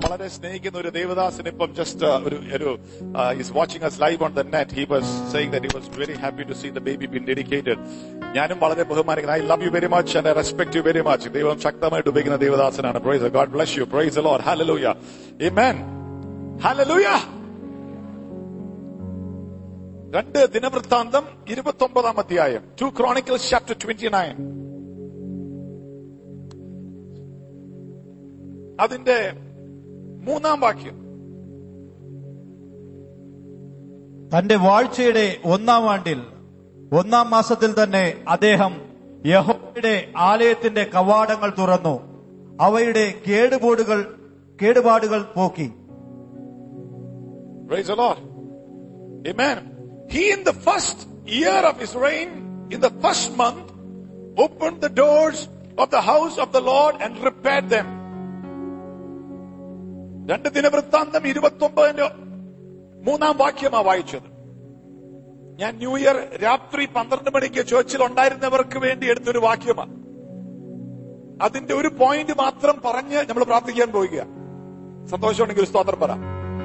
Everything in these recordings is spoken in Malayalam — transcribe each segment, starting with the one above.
വളരെ സ്നേഹിക്കുന്ന ഒരു ദേവദാസിന് ഇപ്പം ജസ്റ്റ് ഒരു ഒരു is watching us live on the net he was saying that he was very happy to see the baby been dedicated ഞാനും വളരെ ബഹുമാനിക്കുന്നു I love you very much and I respect you very much ദൈവം ശക്തമായിട്ട് ഉപയോഗിക്കുന്ന ദേവദാസനാണ് praise God bless you praise Lord hallelujah amen hallelujah രണ്ട് ദിനവൃത്താന്തം ഇരുപത്തി ഒമ്പതാം അധ്യായം two Chronicles chapter twenty nine അതിന്റെ മൂന്നാം വാക്യം തന്റെ വാഴ്ചയുടെ ഒന്നാം ആണ്ടിൽ ഒന്നാം മാസത്തിൽ തന്നെ അദ്ദേഹം യഹോവയുടെ ആലയത്തിന്റെ കവാടങ്ങൾ തുറന്നു അവയുടെ കേടുപാടുകൾ കേടുപാടുകൾ പോക്കി Praise the Lord. Amen. He in the first year of his reign, in the first month, opened the doors of the house of the Lord and repaired them. രണ്ട് ദിനവൃത്താന്തം ഇരുപത്തി ഒമ്പതിന്റെ മൂന്നാം വാക്യമാ വായിച്ചത് ഞാൻ ന്യൂ ഇയർ രാത്രി പന്ത്രണ്ട് മണിക്ക് ചേർച്ചിൽ ഉണ്ടായിരുന്നവർക്ക് വേണ്ടി എടുത്തൊരു വാക്യമാണ് അതിന്റെ ഒരു പോയിന്റ് മാത്രം പറഞ്ഞ് നമ്മൾ പ്രാർത്ഥിക്കാൻ പോവുക സന്തോഷമുണ്ടെങ്കിൽ ഒരു സ്തോത്രം പറ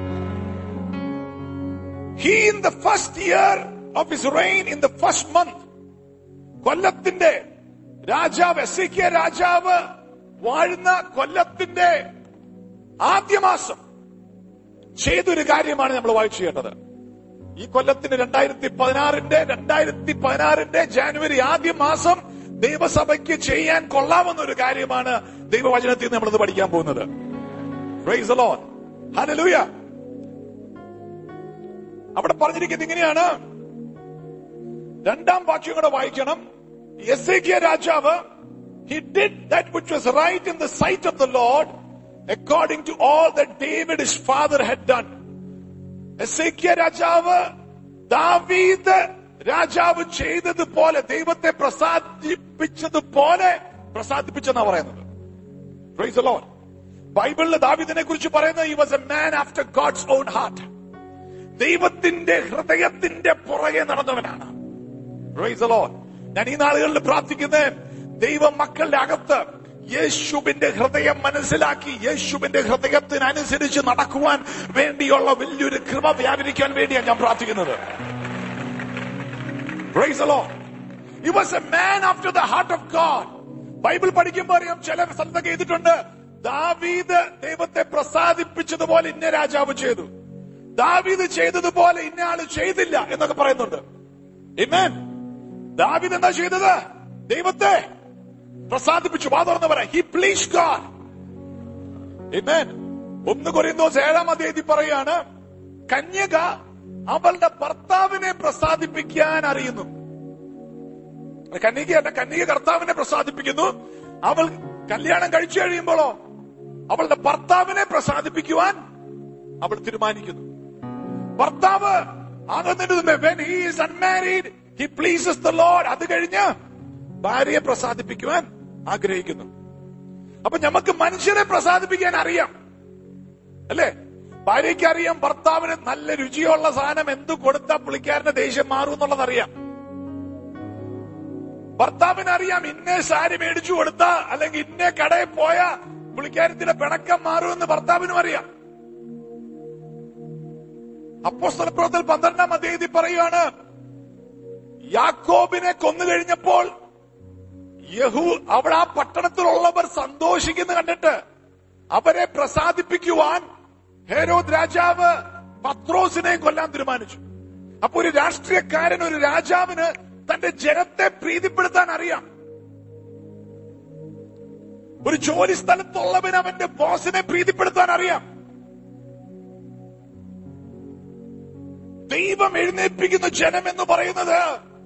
He in the first year of his reign in the first month കൊല്ലത്തിന്റെ രാജാവ് എസ് കെ രാജാവ് വാഴുന്ന കൊല്ലത്തിന്റെ ആദ്യ മാസം ചെയ്തൊരു കാര്യമാണ് നമ്മൾ വായിച്ചു കേട്ടത് ഈ കൊല്ലത്തിന് രണ്ടായിരത്തി പതിനാറിന്റെ രണ്ടായിരത്തി പതിനാറിന്റെ ജാനുവരി ആദ്യ മാസം ദൈവസഭയ്ക്ക് ചെയ്യാൻ കൊള്ളാവുന്ന ഒരു കാര്യമാണ് ദൈവവചനത്തിൽ നിന്ന് നമ്മളിത് പഠിക്കാൻ പോകുന്നത് Praise the Lord. Hallelujah. അവിടെ പറഞ്ഞിരിക്കുന്നത് ഇങ്ങനെയാണ് രണ്ടാം വാക്യം കൂടെ വായിക്കണം എസ് രാജാവ് he did that which was right in the sight of the Lord according to all the David his father had done എസ് രാജാവ് ദാവീദ് രാജാവ് ചെയ്തതുപോലെ ദൈവത്തെ പ്രസാദിപ്പിച്ചതുപോലെ പ്രസാദിപ്പിച്ചെന്നാ പറയുന്നത് Praise the Lord. ബൈബിളിൽ ദാവീദിനെ കുറിച്ച് പറയുന്നത് he was a man after God's own heart ദൈവത്തിന്റെ ഹൃദയത്തിന്റെ പുറകെ നടന്നവനാണ് Praise the Lord. ഞാൻ ഈ നാളുകളിൽ പ്രാർത്ഥിക്കുന്നത് ദൈവ മക്കളുടെ അകത്ത് യേശുവിന്റെ ഹൃദയം മനസ്സിലാക്കി യേശുവിന്റെ ഹൃദയത്തിനനുസരിച്ച് നടക്കുവാൻ വേണ്ടിയുള്ള വലിയൊരു കൃപ വ്യാപരിക്കാൻ വേണ്ടിയാണ് ഞാൻ പ്രാർത്ഥിക്കുന്നത് Praise the Lord. He was a man after the heart of God. Bible പഠിക്കുമ്പോൾ അറിയാം ചില സ്ഥലത്തൊക്കെ ചെയ്തിട്ടുണ്ട് ദാവീദ് ദൈവത്തെ പ്രസാദിപ്പിച്ചതുപോലെ ഇന്ന രാജാവ് ചെയ്തു ദാവീദ് ചെയ്തതുപോലെ ഇന്ന ആള് ചെയ്തില്ല എന്നൊക്കെ പറയുന്നുണ്ട് Amen. ദാവീദ് എന്താ ചെയ്തത് ദൈവത്തെ പ്രസാദിപ്പിച്ചു വാ തുറന്ന് പറയാം ഹി പ്ലീസ് ഗാഡ് Amen. ഒന്ന് കൊറിയന്തോസ് ഏഴാം അധ്യായത്തിൽ പറയാണ് കന്യക അവളുടെ ഭർത്താവിനെ പ്രസാദിപ്പിക്കാൻ അറിയുന്നു കന്യകയല്ല കന്യക കർത്താവിനെ പ്രസാദിപ്പിക്കുന്നു അവൾ കല്യാണം കഴിച്ചു കഴിയുമ്പോഴോ അവളുടെ ഭർത്താവിനെ പ്രസാദിപ്പിക്കുവാൻ അവൾ തീരുമാനിക്കുന്നു ഭർത്താവ് ആകുന്നതിന് when he is unmarried he pleases the Lord അത് കഴിഞ്ഞ് ഭാര്യയെ പ്രസാദിപ്പിക്കുവാൻ ആഗ്രഹിക്കുന്നു അപ്പൊ നമുക്ക് മനുഷ്യരെ പ്രസാദിപ്പിക്കാൻ അറിയാം അല്ലേ ഭാര്യയ്ക്ക് അറിയാം ഭർത്താവിന് നല്ല രുചിയുള്ള സാധനം എന്ത് കൊടുത്താൽ പുള്ളിക്കാരന്റെ ദേഷ്യം മാറും എന്നുള്ളത് അറിയാം ഭർത്താവിന് അറിയാം ഇന്നേ സാരി മേടിച്ചു കൊടുത്ത അല്ലെങ്കിൽ ഇന്നേ കടയിൽ പോയ പുള്ളിക്കാരത്തിന്റെ പിണക്കം മാറുമെന്ന് ഭർത്താവിനും അറിയാം അപ്പോസ്തലപ്രവത്തിൽ പന്ത്രണ്ടാം അധ്യായത്തിൽ പറയുകയാണ് യാക്കോബിനെ കൊന്നു കഴിഞ്ഞപ്പോൾ യഹു അവിടെ ആ പട്ടണത്തിലുള്ളവർ സന്തോഷിക്കുന്ന കണ്ടിട്ട് അവരെ പ്രസാദിപ്പിക്കുവാൻ ഹേരോദ് രാജാവ് പത്രോസിനെ കൊല്ലാൻ തീരുമാനിച്ചു അപ്പൊ ഒരു രാഷ്ട്രീയക്കാരൻ ഒരു രാജാവിന് തന്റെ ജനത്തെ പ്രീതിപ്പെടുത്താൻ അറിയാം ഒരു ജോലി സ്ഥലത്തുള്ളവൻ അവന്റെ ബോസിനെ പ്രീതിപ്പെടുത്താൻ അറിയാം ദൈവം എഴുന്നേൽപ്പിക്കുന്ന ജനം എന്ന് പറയുന്നത്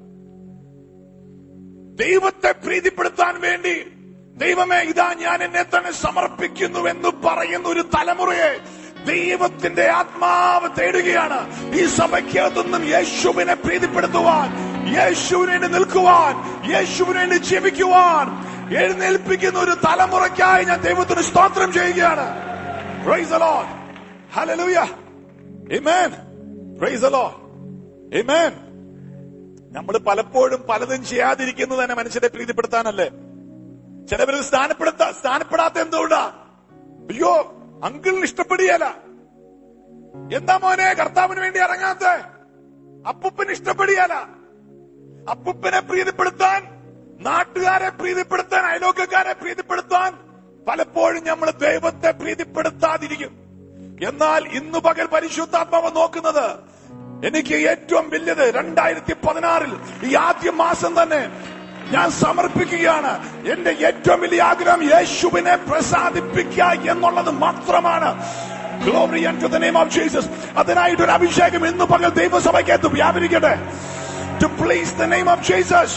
ദൈവത്തെ പ്രീതിപ്പെടുത്താൻ വേണ്ടി ദൈവമേ ഇതാ ഞാൻ എന്നെ തന്നെ സമർപ്പിക്കുന്നു എന്ന് പറയുന്ന ഒരു തലമുറയെ ദൈവത്തിന്റെ ആത്മാവ് തേടുകയാണ് ഈ സഭയ്ക്കകത്തൊന്നും യേശുവിനെ പ്രീതിപ്പെടുത്തുവാൻ യേശുവിന് വേണ്ടി നിൽക്കുവാൻ യേശുവിന് വേണ്ടി ജീവിക്കുവാൻ എഴുന്നേൽപ്പിക്കുന്ന ഒരു തലമുറയ്ക്കായി ഞാൻ ദൈവത്തിന് സ്തോത്രം ചെയ്യുകയാണ് Praise the Lord. Hallelujah. Amen. Praise the Lord. Amen. നമ്മൾ പലപ്പോഴും പലതും ചെയ്യാതിരിക്കുന്നത് തന്നെ മനുഷ്യരെ പ്രീതിപ്പെടുത്താനല്ലേ ചിലവര് സ്ഥാനപ്പെടുത്ത സ്ഥാനപ്പെടാത്ത എന്തുകൊണ്ടാ അയ്യോ അങ്കിളിന് ഇഷ്ടപ്പെടുകയല്ല എന്താ മോനെ കർത്താവിന് വേണ്ടി ഇറങ്ങാത്ത അപ്പുപ്പന് ഇഷ്ടപ്പെടുകയല്ല അപ്പുപ്പനെ പ്രീതിപ്പെടുത്താൻ നാട്ടുകാരെ പ്രീതിപ്പെടുത്താൻ അയലോക്കക്കാരെ പ്രീതിപ്പെടുത്താൻ പലപ്പോഴും നമ്മൾ ദൈവത്തെ പ്രീതിപ്പെടുത്താതിരിക്കും എന്നാൽ ഇന്ന് പകൽ പരിശുദ്ധാത്മാവ് നോക്കുന്നത് എനിക്ക് ഏറ്റവും വലിയത് രണ്ടായിരത്തി പതിനാറിൽ ഈ ആദ്യ മാസം തന്നെ ഞാൻ സമർപ്പിക്കുകയാണ് എന്റെ ഏറ്റവും വലിയ ആഗ്രഹം യേശുവിനെ പ്രസാദിപ്പിക്കുക എന്നുള്ളത് മാത്രമാണ് glory to the name of Jesus അതിനായിട്ട് ഒരു അഭിഷേകം ഇന്ന് പകൽ ദൈവസഭയ്ക്കകത്ത് വ്യാപരിക്കട്ടെ to please the name of Jesus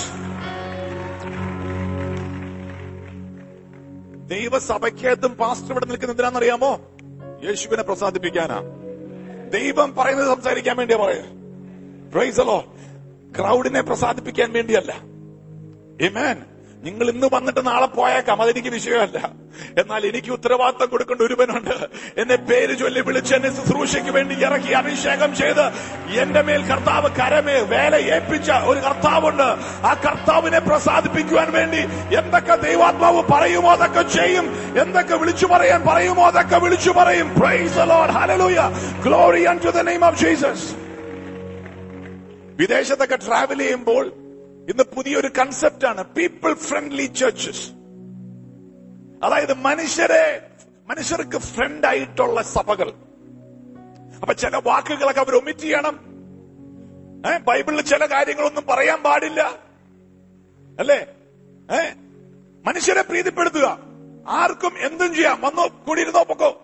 ദൈവസഭയ്ക്കകത്തും പാസ്റ്റർ ഇവിടെ നിൽക്കുന്ന എന്തിനാണെന്നറിയാമോ യേശുവിനെ പ്രസാദിപ്പിക്കാനാ ദൈവം പറയുന്നത് സംസാരിക്കാൻ വേണ്ടിയാ പറയാ പ്രൈസലോ ക്രൗഡിനെ പ്രസാദിപ്പിക്കാൻ വേണ്ടിയല്ല Amen. നിങ്ങൾ ഇന്ന് വന്നിട്ട് നാളെ പോയേക്കാം അതെനിക്ക് വിഷയമല്ല എന്നാൽ എനിക്ക് ഉത്തരവാദിത്തം കൊടുക്കേണ്ട ഒരുവനുണ്ട് എന്നെ പേര് ചൊല്ലി വിളിച്ച് എന്നെ ശുശ്രൂഷയ്ക്ക് വേണ്ടി ഇറക്കി അഭിഷേകം ചെയ്ത് എന്റെ മേൽ കർത്താവ് കരമേ വേല ഏൽപ്പിച്ച ഒരു കർത്താവുണ്ട് ആ കർത്താവിനെ പ്രസാദിപ്പിക്കുവാൻ വേണ്ടി എന്തൊക്കെ ദൈവാത്മാവ് പറയുമോ അതൊക്കെ ചെയ്യും എന്തൊക്കെ വിളിച്ചു പറയാൻ പറയുമോ അതൊക്കെ വിളിച്ചു പറയും praise the Lord hallelujah glory unto the name of Jesus വിദേശത്തൊക്കെ ട്രാവൽ ചെയ്യുമ്പോൾ ഇന്ന് പുതിയൊരു കൺസെപ്റ്റ് ആണ് പീപ്പിൾ ഫ്രണ്ട്ലി ചർച്ചസ് അതായത് മനുഷ്യരെ മനുഷ്യർക്ക് ഫ്രണ്ട് ആയിട്ടുള്ള സഭകൾ അപ്പൊ ചില വാക്കുകളൊക്കെ അവർ ഒമിറ്റ് ചെയ്യണം ഏ ബൈബിളിൽ ചില കാര്യങ്ങളൊന്നും പറയാൻ പാടില്ല അല്ലേ ഏ മനുഷ്യരെ പ്രീതിപ്പെടുത്തുക ആർക്കും എന്തും ചെയ്യാം വന്നോ കൂടിയിരുന്നോ പൊക്കോ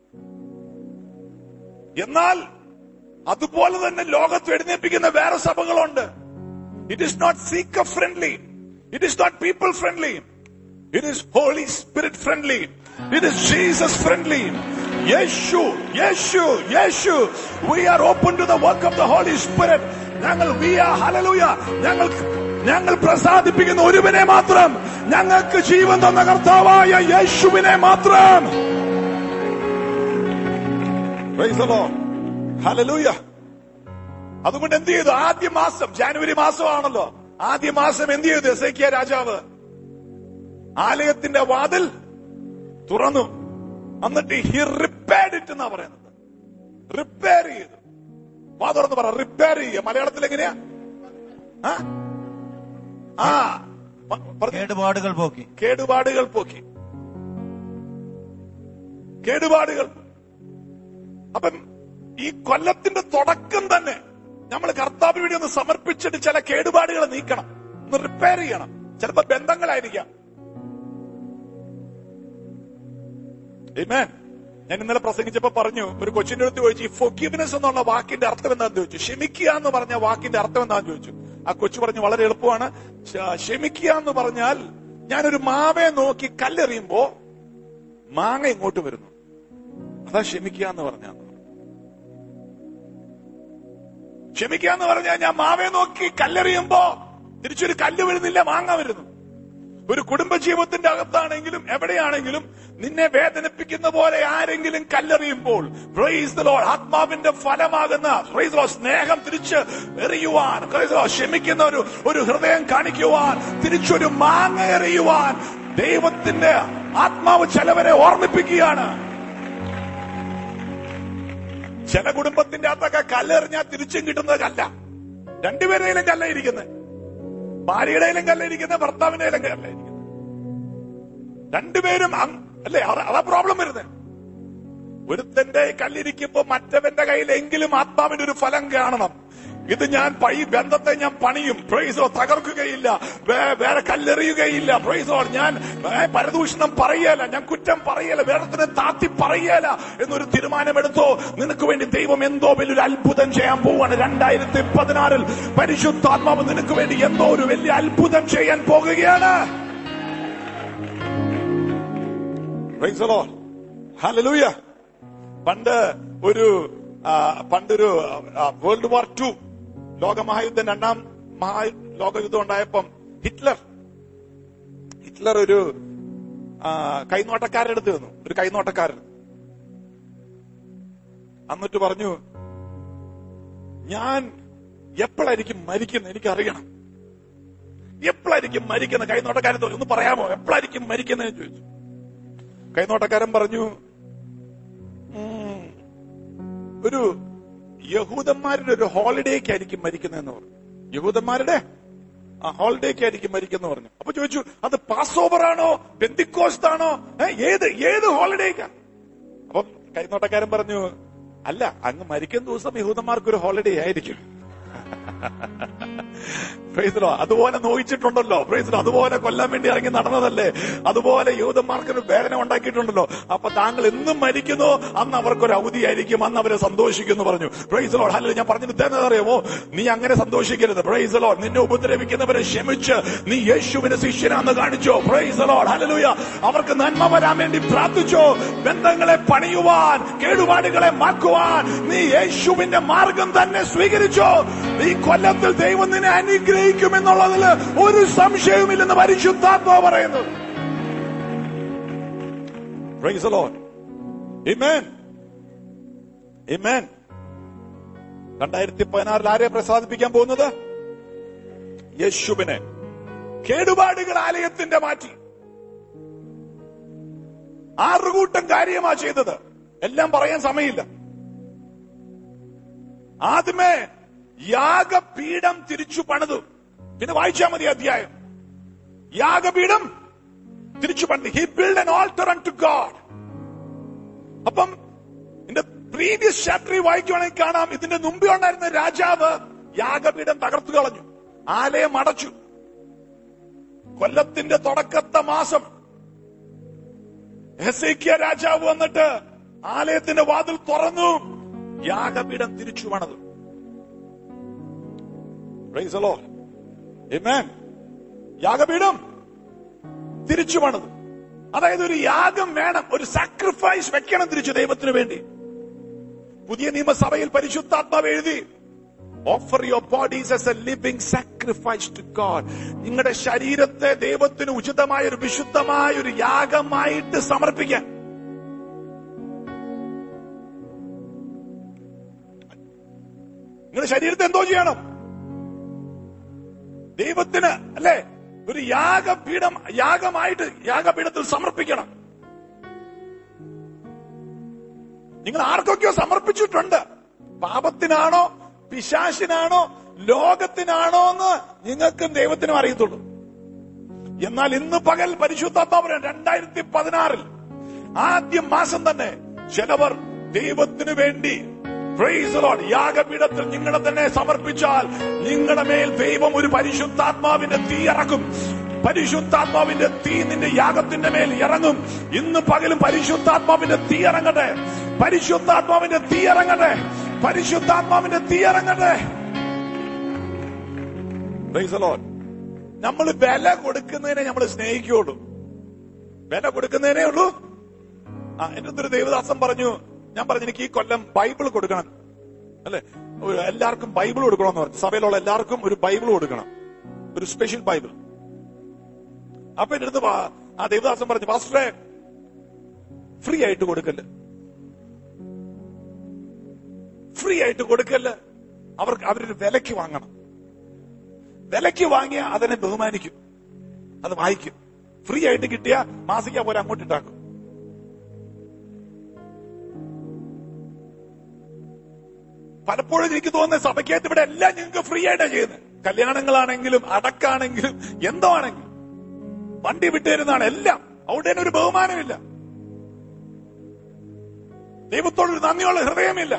എന്നാൽ അതുപോലെ തന്നെ ലോകത്ത് എഴുന്നേൽപ്പിക്കുന്ന വേറെ സഭകളുണ്ട് it is not seeker friendly it is not people friendly it is Holy Spirit friendly it is Jesus friendly യേശു യേശു യേശു we are open to the work of the Holy Spirit ഞങ്ങൾ വി ആർ ഹലലൂയ ഞങ്ങൾ ഞങ്ങൾ പ്രസാദിപ്പിക്കുന്ന ഒരുവനെ മാത്രം ഞങ്ങൾക്ക് ജീവൻ തന്ന കർത്താവായ യേശുവിനെ മാത്രം Praise the Lord. Hallelujah. അതുകൊണ്ട് എന്ത് ചെയ്തു ആദ്യ മാസം ജാനുവരി മാസമാണല്ലോ ആദ്യ മാസം എന്ത് ചെയ്തു എസേക്കിയ രാജാവ് ആലയത്തിന്റെ വാതിൽ തുറന്നു എന്നിട്ട് ഹി റിപ്പയർഡ് ഇറ്റ് എന്നാ പറയുന്നത് റിപ്പയർ ചെയ്തു വാ തുറന്ന് പറ റിപ്പയർ ചെയ്യുക മലയാളത്തിൽ എങ്ങനെയാ ആ? ആ പ- പറഞ്ഞേ. കേടുപാടുകൾ പോക്കി കേടുപാടുകൾ പോക്കി കേടുപാടുകൾ അപ്പം ഈ കൊല്ലത്തിന്റെ തുടക്കം തന്നെ നമ്മൾ കർത്താവിന് വേണ്ടി ഒന്ന് സമർപ്പിച്ചിട്ട് ചില കേടുപാടുകൾ നീക്കണം ഒന്ന് റിപ്പയർ ചെയ്യണം ചിലപ്പോ ബന്ധങ്ങളായിരിക്കാം Amen. ഞാൻ ഇന്നലെ പ്രസംഗിച്ചപ്പോ പറഞ്ഞു ഒരു കൊച്ചിന്റെ അടുത്ത് ചോദിച്ചു ഈ ഫൊഗീവ്നെസ് എന്നുള്ള വാക്കിന്റെ അർത്ഥം എന്താന്ന് ചോദിച്ചു ക്ഷമിക്കുക എന്ന് പറഞ്ഞ വാക്കിന്റെ അർത്ഥം എന്താന്ന് ചോദിച്ചു ആ കൊച്ചു പറഞ്ഞു വളരെ എളുപ്പമാണ് ക്ഷ- ക്ഷമിക്കുക എന്ന് പറഞ്ഞാൽ ഞാനൊരു മാവയെ നോക്കി കല്ലെറിയുമ്പോ മാങ്ങ ഇങ്ങോട്ട് വരുന്നു അതാ ക്ഷമിക്കുക എന്ന് പറഞ്ഞ ക്ഷമിക്കുക എന്ന് പറഞ്ഞാൽ ഞാൻ മാവയെ നോക്കി കല്ലെറിയുമ്പോ തിരിച്ചൊരു കല്ല് വരുന്നില്ല മാങ്ങ വരുന്നു ഒരു കുടുംബജീവിതത്തിന്റെ അകത്താണെങ്കിലും എവിടെയാണെങ്കിലും നിന്നെ വേദനിപ്പിക്കുന്ന പോലെ ആരെങ്കിലും കല്ലെറിയുമ്പോൾ പ്രൈസ് ദ ലോർഡ് ആത്മാവിന്റെ ഫലമാകുന്ന പ്രൈസ് ലോ സ്നേഹം തിരിച്ച് എറിയുവാൻ പ്രൈസ് ലോ ക്ഷമിക്കുന്ന ഒരു ഒരു ഹൃദയം കാണിക്കുവാൻ തിരിച്ചൊരു മാങ്ങ എറിയുവാൻ ദൈവത്തിന്റെ ആത്മാവ് ചിലവരെ ഓർമ്മിപ്പിക്കുകയാണ് ചില കുടുംബത്തിന്റെ അകത്തൊക്കെ കല്ലെറിഞ്ഞാൽ തിരിച്ചും കിട്ടുന്നത് കല്ല രണ്ടുപേരുടെയിലും കല്ല ഇരിക്കുന്നത് ഭാര്യയുടെയിലും കല്ല ഇരിക്കുന്നത് ഭർത്താവിന്റെ കല്ല ഇരിക്കുന്നത് രണ്ടുപേരും അങ്- അല്ലേ അതാ അതാ പ്രോബ്ലം വരുന്നത് ഒരുത്തന്റെ കല്ലിരിക്കുമ്പോ മറ്റവന്റെ കയ്യിലെങ്കിലും ആത്മാവിന്റെ ഒരു ഫലം കാണണം ഇത് ഞാൻ പൈ ബന്ധത്തെ ഞാൻ പണിയും പ്രൈസോ തകർക്കുകയില്ല വേ- വേറെ കല്ലെറിയുകയില്ല പ്രൈസോ ഞാൻ ഏ, പരദൂഷണം പറയല ഞാൻ കുറ്റം പറയല വേറെ താത്തി പറയല എന്നൊരു തീരുമാനമെടുത്തോ നിനക്ക് വേണ്ടി ദൈവം എന്തോ വലിയൊരു അത്ഭുതം ചെയ്യാൻ പോവാണ് രണ്ടായിരത്തി പതിനാറിൽ പരിശുദ്ധാത്മാവ് നിനക്ക് വേണ്ടി എന്തോ ഒരു വലിയ അത്ഭുതം ചെയ്യാൻ പോകുകയാണ് Praise the Lord. Hallelujah. പണ്ട് ഒരു ആ, പണ്ടൊരു വേൾഡ് വാർ ടു ലോകമഹായുദ്ധം രണ്ടാം മഹാ ലോകയുദ്ധം ഉണ്ടായപ്പം ഹിറ്റ്ലർ ഹിറ്റ്ലർ ഒരു ആ, കൈനോട്ടക്കാരുടെ അടുത്ത് വന്നു ഒരു കൈനോട്ടക്കാരൻ എന്നിട്ട് പറഞ്ഞു ഞാൻ എപ്പോഴായിരിക്കും മരിക്കുന്നത് എനിക്കറിയണം എപ്പോഴായിരിക്കും മരിക്കുന്നത് കൈനോട്ടക്കാരൻ ഒന്ന് പറയാമോ എപ്പോഴായിരിക്കും മരിക്കുന്നത് ചോദിച്ചു കൈനോട്ടക്കാരൻ പറഞ്ഞു ഒരു യഹൂദന്മാരുടെ ഒരു ഹോളിഡേക്കായിരിക്കും മരിക്കുന്നതെന്ന് പറഞ്ഞു യഹൂദന്മാരുടെ ആ ഹോളിഡേക്കായിരിക്കും മരിക്കുന്ന പറഞ്ഞു അപ്പൊ ചോദിച്ചു അത് പാസ് ഓവർ ആണോ ബെന്തിക്കോസ്റ്റ് ആണോ ഏ, ഏത് ഏത് ഹോളിഡേക്കാ അപ്പൊ കൈനോട്ടക്കാരൻ പറഞ്ഞു അല്ല അങ്ങ് മരിക്കുന്ന ദിവസം യഹൂദന്മാർക്ക് ഒരു ഹോളിഡേ ആയിരിക്കും പ്രൈസലോ അതുപോലെ നോയിച്ചിട്ടുണ്ടല്ലോ പ്രൈസലോ അതുപോലെ കൊല്ലാൻ വേണ്ടി ഇറങ്ങി നടന്നതല്ലേ അതുപോലെ യൂതന്മാർക്ക് ഒരു വേദന ഉണ്ടാക്കിയിട്ടുണ്ടല്ലോ അപ്പൊ താങ്കൾ എന്നും മരിക്കുന്നു അന്ന് അവർക്കൊരു അവധിയായിരിക്കും അന്ന് അവരെ സന്തോഷിക്കുന്നു പറഞ്ഞു പ്രൈസലോ അല്ല ഞാൻ പറഞ്ഞിട്ട് തന്നെ അറിയാമോ നീ അങ്ങനെ സന്തോഷിക്കരുത് പ്രൈസലോ നിന്നെ ഉപദ്രവിക്കുന്നവരെ ക്ഷമിച്ച് നീ യേശുവിന്റെ ശിഷ്യനാന്ന് കാണിച്ചോ പ്രൈസലോ ഹലലുയ അവർക്ക് നന്മ വരാൻ വേണ്ടി പ്രാർത്ഥിച്ചോ ബന്ധങ്ങളെ പണിയുവാൻ കേടുപാടുകളെ മാക്കുവാൻ നീ യേശുവിന്റെ മാർഗം തന്നെ സ്വീകരിച്ചോ ഈ കൊല്ലത്തിൽ ദൈവം നിന്നെ അനുഗ്രഹിക്കുമെന്നുള്ളതിൽ ഒരു സംശയവുമില്ലെന്ന് പരിശുദ്ധാത്മാ പറയുന്നു Praise the Lord. Amen. Amen. രണ്ടായിരത്തി പതിനാറിൽ ആരെ പ്രസാദിപ്പിക്കാൻ പോകുന്നത് യേശുവിനെ കേടുപാടുകൾ ആലയത്തിന്റെ മാറ്റി ആറുകൂട്ടം കാര്യമാ ചെയ്തത് എല്ലാം പറയാൻ സമയമില്ല ആദ്യമേ യാഗപീഠം തിരിച്ചു പണിതു പിന്നെ വായിച്ചാൽ മതി അധ്യായം യാഗപീഠം തിരിച്ചു പണിതു he build an altar unto God അപ്പം ഇതിന്റെ പ്രീവിയസ് ചാപ്റ്ററിൽ വായിക്കുവാണെങ്കിൽ കാണാം ഇതിന്റെ മുമ്പേ ഉണ്ടായിരുന്ന രാജാവ് യാഗപീഠം തകർത്തു കളഞ്ഞു ആലയം അടച്ചു കൊല്ലത്തിന്റെ തുടക്കത്തെ മാസം ഹെസേക്കിയ രാജാവ് വന്നിട്ട് ആലയത്തിന്റെ വാതിൽ തുറന്നു യാഗപീഠം തിരിച്ചു പണിതു Praise the Lord. Amen. യാഗപീഠം തിരിച്ചു പണിതു അതായത് ഒരു യാഗം വേണം ഒരു സാക്രിഫൈസ് വെക്കണം തിരിച്ചു ദൈവത്തിന് വേണ്ടി പുതിയ നിയമസഭയിൽ പരിശുദ്ധാത്മാവ് എഴുതി offer your bodies as a living sacrifice to God നിങ്ങളുടെ ശരീരത്തെ ദൈവത്തിന് ഉചിതമായ ഒരു വിശുദ്ധമായ ഒരു യാഗമായിട്ട് സമർപ്പിക്കാൻ നിങ്ങളുടെ ശരീരത്തെ എന്തോ ചെയ്യണം ദൈവത്തിന് അല്ലെ ഒരു യാഗപീഠം യാഗമായിട്ട് യാഗപീഠത്തിൽ സമർപ്പിക്കണം നിങ്ങൾ ആർക്കൊക്കെയോ സമർപ്പിച്ചിട്ടുണ്ട് പാപത്തിനാണോ പിശാശിനാണോ ലോകത്തിനാണോ എന്ന് നിങ്ങൾക്കും ദൈവത്തിനും അറിയത്തുള്ളൂ എന്നാൽ ഇന്ന് പകൽ പരിശുദ്ധാത്മാവ് രണ്ടായിരത്തി പതിനാറിൽ ആദ്യ മാസം തന്നെ ചിലവർ ദൈവത്തിനു വേണ്ടി Praise the Lord. യാഗപീഠത്തിൽ നിങ്ങളെ തന്നെ സമർപ്പിച്ചാൽ നിങ്ങളുടെ മേൽ ദൈവം ഒരു പരിശുദ്ധാത്മാവിന്റെ തീ ഇറക്കും പരിശുദ്ധാത്മാവിന്റെ തീ നിന്റെ യാഗത്തിന്റെ മേൽ ഇറങ്ങും ഇന്ന് പകലും പരിശുദ്ധാത്മാവിന്റെ തീ ഇറങ്ങട്ടെ പരിശുദ്ധാത്മാവിന്റെ തീ ഇറങ്ങട്ടെ പരിശുദ്ധാത്മാവിന്റെ തീ ഇറങ്ങട്ടെ Praise the Lord. നമ്മൾ വില കൊടുക്കുന്നതിനെ നമ്മൾ സ്നേഹിക്കുള്ളൂ വില കൊടുക്കുന്നതിനേ ഉള്ളൂ ആ എന്റെ അടുത്തൊരു ദേവദാസൻ പറഞ്ഞു ഞാൻ പറഞ്ഞു എനിക്ക് ഈ കൊല്ലം ബൈബിൾ കൊടുക്കണം അല്ലെ ഒരു എല്ലാവർക്കും ബൈബിൾ കൊടുക്കണമെന്ന് പറഞ്ഞു സഭയിലുള്ള എല്ലാവർക്കും ഒരു ബൈബിൾ കൊടുക്കണം ഒരു സ്പെഷ്യൽ ബൈബിൾ അപ്പൊ എന്റെ അടുത്ത് പാ- ആ ദേവദാസൻ പറഞ്ഞു പാസ്റ്ററെ ഫ്രീ ആയിട്ട് കൊടുക്കല്ല് ഫ്രീ ആയിട്ട് കൊടുക്കല്ല് അവർക്ക് അവരൊരു വിലക്ക് വാങ്ങണം വിലക്ക് വാങ്ങിയ അതിനെ ബഹുമാനിക്കും അത് വായിക്കും ഫ്രീ ആയിട്ട് കിട്ടിയ മാസിക പോലെ അങ്ങോട്ട് ഇട്ടാക്കും പലപ്പോഴും എനിക്ക് തോന്നുന്നത് സഭയ്ക്കകത്ത് ഇവിടെ എല്ലാം ഞങ്ങൾക്ക് ഫ്രീ ആയിട്ടാണ് ചെയ്യുന്നത് കല്യാണങ്ങളാണെങ്കിലും അടക്കാണെങ്കിലും എന്തോ ആണെങ്കിലും വണ്ടി വിട്ടുതരുന്നതാണ് എല്ലാം അവിടെ തന്നെ ഒരു ബഹുമാനമില്ല ദൈവത്തോടൊരു നന്ദിയുള്ള ഹൃദയമില്ല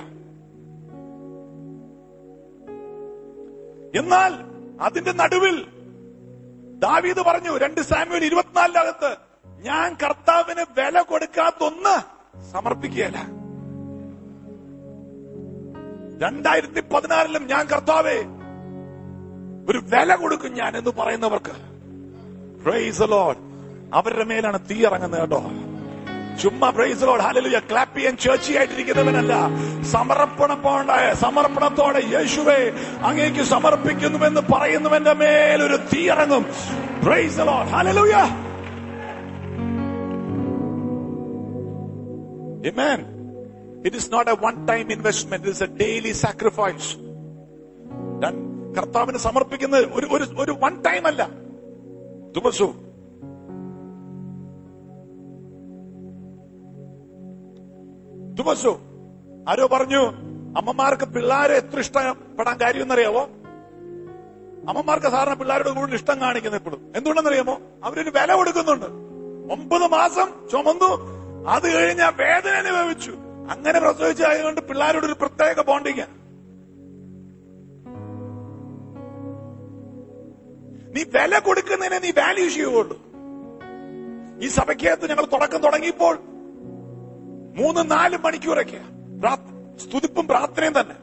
എന്നാൽ അതിന്റെ നടുവിൽ ദാവീദ് പറഞ്ഞു രണ്ട് സാമ്യുവൽ ഇരുപത്തിനാലിനകത്ത് ഞാൻ കർത്താവിന് വില കൊടുക്കാത്തൊന്ന് സമർപ്പിക്കുകയല്ല രണ്ടായിരത്തി പതിനാറിലും ഞാൻ കർത്താവെ ഒരു വില കൊടുക്കും ഞാൻ എന്ന് പറയുന്നവർക്ക് പ്രൈസ് ലോഡ് അവരുടെ മേലാണ് തീ ഇറങ്ങുന്നത് കേട്ടോ ചുമ്മാ പ്രൈസ് ലോഡ് ഹാലലുയ ക്ലാപ്പ് ചെയ്യാൻ ചേർച്ചയായിട്ടിരിക്കുന്നവനല്ല സമർപ്പണപ്പോണ്ടായ സമർപ്പണത്തോടെ യേശുവെ അങ്ങേക്ക് സമർപ്പിക്കുന്നുവെന്ന് പറയുന്നവന്റെ മേലൊരു തീ ഇറങ്ങും praise Lord hallelujah Amen. It is not a one-time investment. It is a daily sacrifice. ഞാൻ കർത്താവിന് സമർപ്പിക്കുന്നത് ഒരു ഒരു ഒരു വൺ ടൈം അല്ല ദിവസവും ദിവസവും ആരോ പറഞ്ഞു അമ്മമാർക്ക് പിള്ളേരെ എത്ര ഇഷ്ടപ്പെടാൻ കാര്യം എന്നറിയാവോ അമ്മമാർക്ക് സാധാരണ പിള്ളേരോട് കൂടുതൽ ഇഷ്ടം കാണിക്കുന്നത് എപ്പോഴും എന്തുകൊണ്ടെന്നറിയാമോ അവരൊരു വില കൊടുക്കുന്നുണ്ട് ഒമ്പത് മാസം ചുമന്നു അത് കഴിഞ്ഞ വേദന അനുഭവിച്ചു അങ്ങനെ പ്രസവിച്ചായതുകൊണ്ട് പിള്ളേരോട് ഒരു പ്രത്യേക ബോണ്ടിങ് നീ വില കൊടുക്കുന്നതിനെ നീ വാല്യൂ ചെയ്യുള്ളൂ ഈ സഭയ്ക്കകത്ത് ഞങ്ങൾ തുടക്കം തുടങ്ങിയപ്പോൾ മൂന്ന് നാല് മണിക്കൂറൊക്കെ സ്തുതിപ്പും പ്രാർത്ഥനയും തന്നെ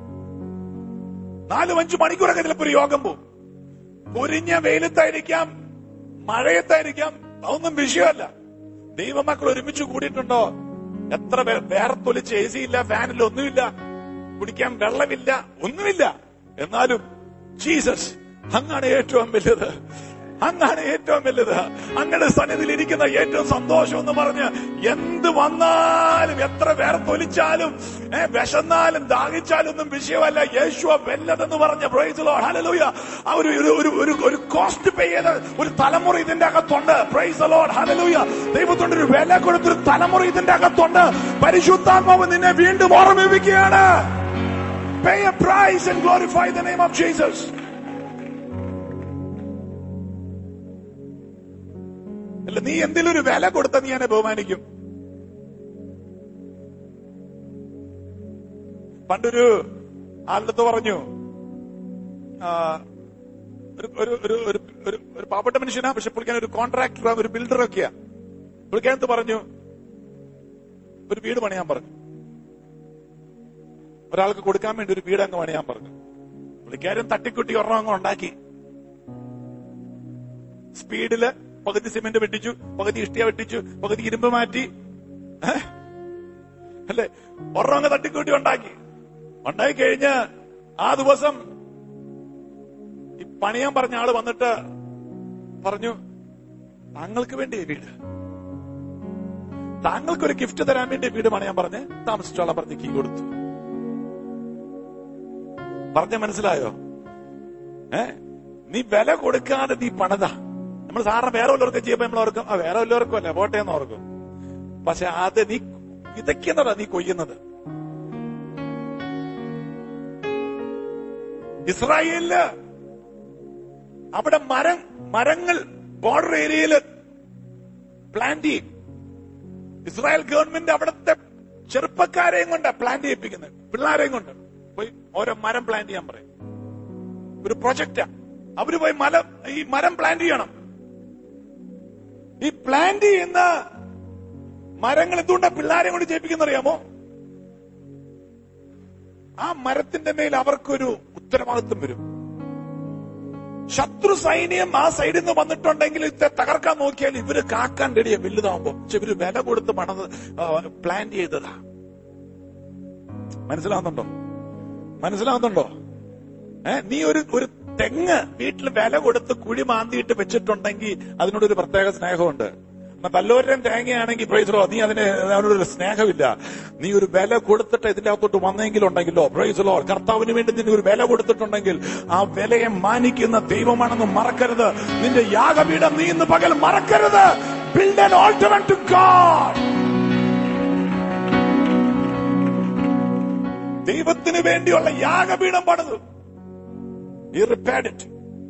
നാലും അഞ്ചു മണിക്കൂറൊക്കെ ചിലപ്പോ ഒരു യോഗം പോകും പൊരിഞ്ഞ വെയിലത്തായിരിക്കാം മഴയത്തായിരിക്കാം അതൊന്നും വിഷയമല്ല ദൈവമക്കൾ ഒരുമിച്ച് കൂടിയിട്ടുണ്ടോ എത്ര പേർ വേർത്തൊലിച്ച് എ സി ഇല്ല ഫാനില്ല ഒന്നുമില്ല കുടിക്കാൻ വെള്ളമില്ല ഒന്നുമില്ല എന്നാലും ജീസസ് അങ്ങാണ് ഏറ്റവും വലുത് അങ്ങാണ് ഏറ്റവും വലുത് അങ്ങയുടെ സന്നിധിയിൽ ഇരിക്കുന്ന ഏറ്റവും സന്തോഷം എന്ന് പറഞ്ഞ് എന്ത് വന്നാലും എത്ര പേർ തൊലിച്ചാലും ഏ, വിശന്നാലും ദാഹിച്ചാലും ഒന്നും വിഷയമല്ല യേശു വല്ലതെന്ന് പറഞ്ഞ പ്രൈസ് ലോർഡ് ഹല്ലേലൂയ ആ ഒരു ഒരു ഒരു ഒരു ഒരു കോസ്റ്റ് പേ ചെയ്ത ഒരു തലമുറ ഇതിന്റെ അകത്തുണ്ട് പ്രൈസ് ലോർഡ് ഹല്ലേലൂയ ദൈവത്തോണ്ട് ഒരു വില കൊടുത്തൊരു തലമുറ ഇതിന്റെ അകത്തുണ്ട് പരിശുദ്ധാത്മാവ് നിന്നെ വീണ്ടും ഓർമ്മിപ്പിക്കുകയാണ് Pay a price and glorify the name of Jesus. അല്ല നീ എന്തെങ്കിലും ഒരു വില കൊടുത്ത നീ എന്നെ ബഹുമാനിക്കും പണ്ടൊരു ആളുടെ പറഞ്ഞു ആ, ഒരു ഒരു ഒരു ഒരു ഒരു ഒരു പാവപ്പെട്ട മനുഷ്യനാ പക്ഷെ പുള്ളിക്കാൻ ഒരു കോൺട്രാക്ടർ ഒരു ബിൽഡറൊക്കെയാ പുള്ളിക്കാനത്ത് പറഞ്ഞു ഒരു വീട് പണിയാൻ പറഞ്ഞു ഒരാൾക്ക് കൊടുക്കാൻ വേണ്ടി ഒരു വീട് അങ്ങ് പണിയാൻ പറഞ്ഞു പുള്ളിക്കാരൻ തട്ടിക്കുട്ടി ഒരെണ്ണം അങ്ങ് ഉണ്ടാക്കി സ്പീഡില് പകുതി സിമെന്റ് വെട്ടിച്ചു പകുതി ഇഷ്ടിയ വെട്ടിച്ചു പകുതി ഇരുമ്പ് മാറ്റി ഏ? അല്ലേ ഒരെണ്ണം അങ്ങ് തട്ടിക്കൂട്ടി ഉണ്ടാക്കി ഉണ്ടായി കഴിഞ്ഞ് ആ ദിവസം ഈ പണിയാൻ പറഞ്ഞ ആള് വന്നിട്ട് പറഞ്ഞു താങ്കൾക്ക് വേണ്ടി ഈ വീട് താങ്കൾക്ക് ഒരു ഗിഫ്റ്റ് തരാൻ വേണ്ടി വീട് പണിയാൻ പറഞ്ഞ് താമസിച്ചോളാം പറഞ്ഞ് കീ കൊടുത്തു പറഞ്ഞ മനസ്സിലായോ ഏ നീ വില കൊടുക്കാതെ നീ പണിത നമ്മൾ സാറിന് വേറെ വല്ലവർക്കും ചെയ്യുമ്പോ നമ്മൾ ഓർക്കും ആ വേറെ വല്ലവർക്കും അല്ല പോട്ടെ എന്ന് ഓർക്കും പക്ഷെ അത് നീ വിതയ്ക്കുന്നതാ നീ കൊയ്യുന്നത് ഇസ്രായേലില് അവിടെ മരം മരങ്ങൾ ബോർഡർ ഏരിയയിൽ പ്ലാന്റ് ചെയ്യും ഇസ്രായേൽ ഗവൺമെന്റ് അവിടുത്തെ ചെറുപ്പക്കാരെയും കൊണ്ട് പ്ലാന്റ് ചെയ്യിപ്പിക്കുന്നത് പിള്ളേരെയും കൊണ്ട് പോയി ഓരോ മരം പ്ലാന്റ് ചെയ്യാൻ പറയും ഒരു പ്രൊജക്റ്റാ അവര് പോയി മരം ഈ മരം പ്ലാന്റ് ചെയ്യണം ഈ പ്ലാന്റ് ചെയ്യുന്ന മരങ്ങൾ എന്തുകൊണ്ടാ പിള്ളേരെ കൊണ്ട് ചെയ്യിപ്പിക്കുന്ന അറിയാമോ ആ മരത്തിന്റെ മേൽ അവർക്കൊരു ഉത്തരവാദിത്വം വരും ശത്രു സൈന്യം ആ സൈഡിൽ നിന്ന് വന്നിട്ടുണ്ടെങ്കിൽ ഇത് തകർക്കാൻ നോക്കിയാൽ ഇവര് കാക്കാൻ റെഡിയാ വലുതാവുമ്പോ പക്ഷെ ഇവര് വില കൊടുത്ത് പണത് പ്ലാൻ ചെയ്തതാ മനസ്സിലാവുന്നുണ്ടോ മനസ്സിലാവുന്നുണ്ടോ ഏ നീ ഒരു ഒരു തെങ്ങ് വീട്ടിൽ വില കൊടുത്ത് കുഴി മാന്തിയിട്ട് വെച്ചിട്ടുണ്ടെങ്കിൽ അതിനോടൊരു പ്രത്യേക സ്നേഹമുണ്ട് എന്നാ വല്ലവരുടെയും തേങ്ങയാണെങ്കിൽ പ്രൈസറോ നീ അതിന് അതിനോടൊരു സ്നേഹമില്ല നീ ഒരു വില കൊടുത്തിട്ട് ഇതിന്റെ അകത്തോട്ട് വന്നെങ്കിലും ഉണ്ടെങ്കിലോ പ്രൈസലോ കർത്താവിന് വേണ്ടി നിന്നെ ഒരു വില കൊടുത്തിട്ടുണ്ടെങ്കിൽ ആ വിലയെ മാനിക്കുന്ന ദൈവമാണെന്ന് മറക്കരുത് നിന്റെ യാഗപീഠം നീ ഇന്ന് പകൽ മറക്കരുത് build an altar to God ദൈവത്തിന് വേണ്ടിയുള്ള യാഗപീഠം പണിതു He repaired it.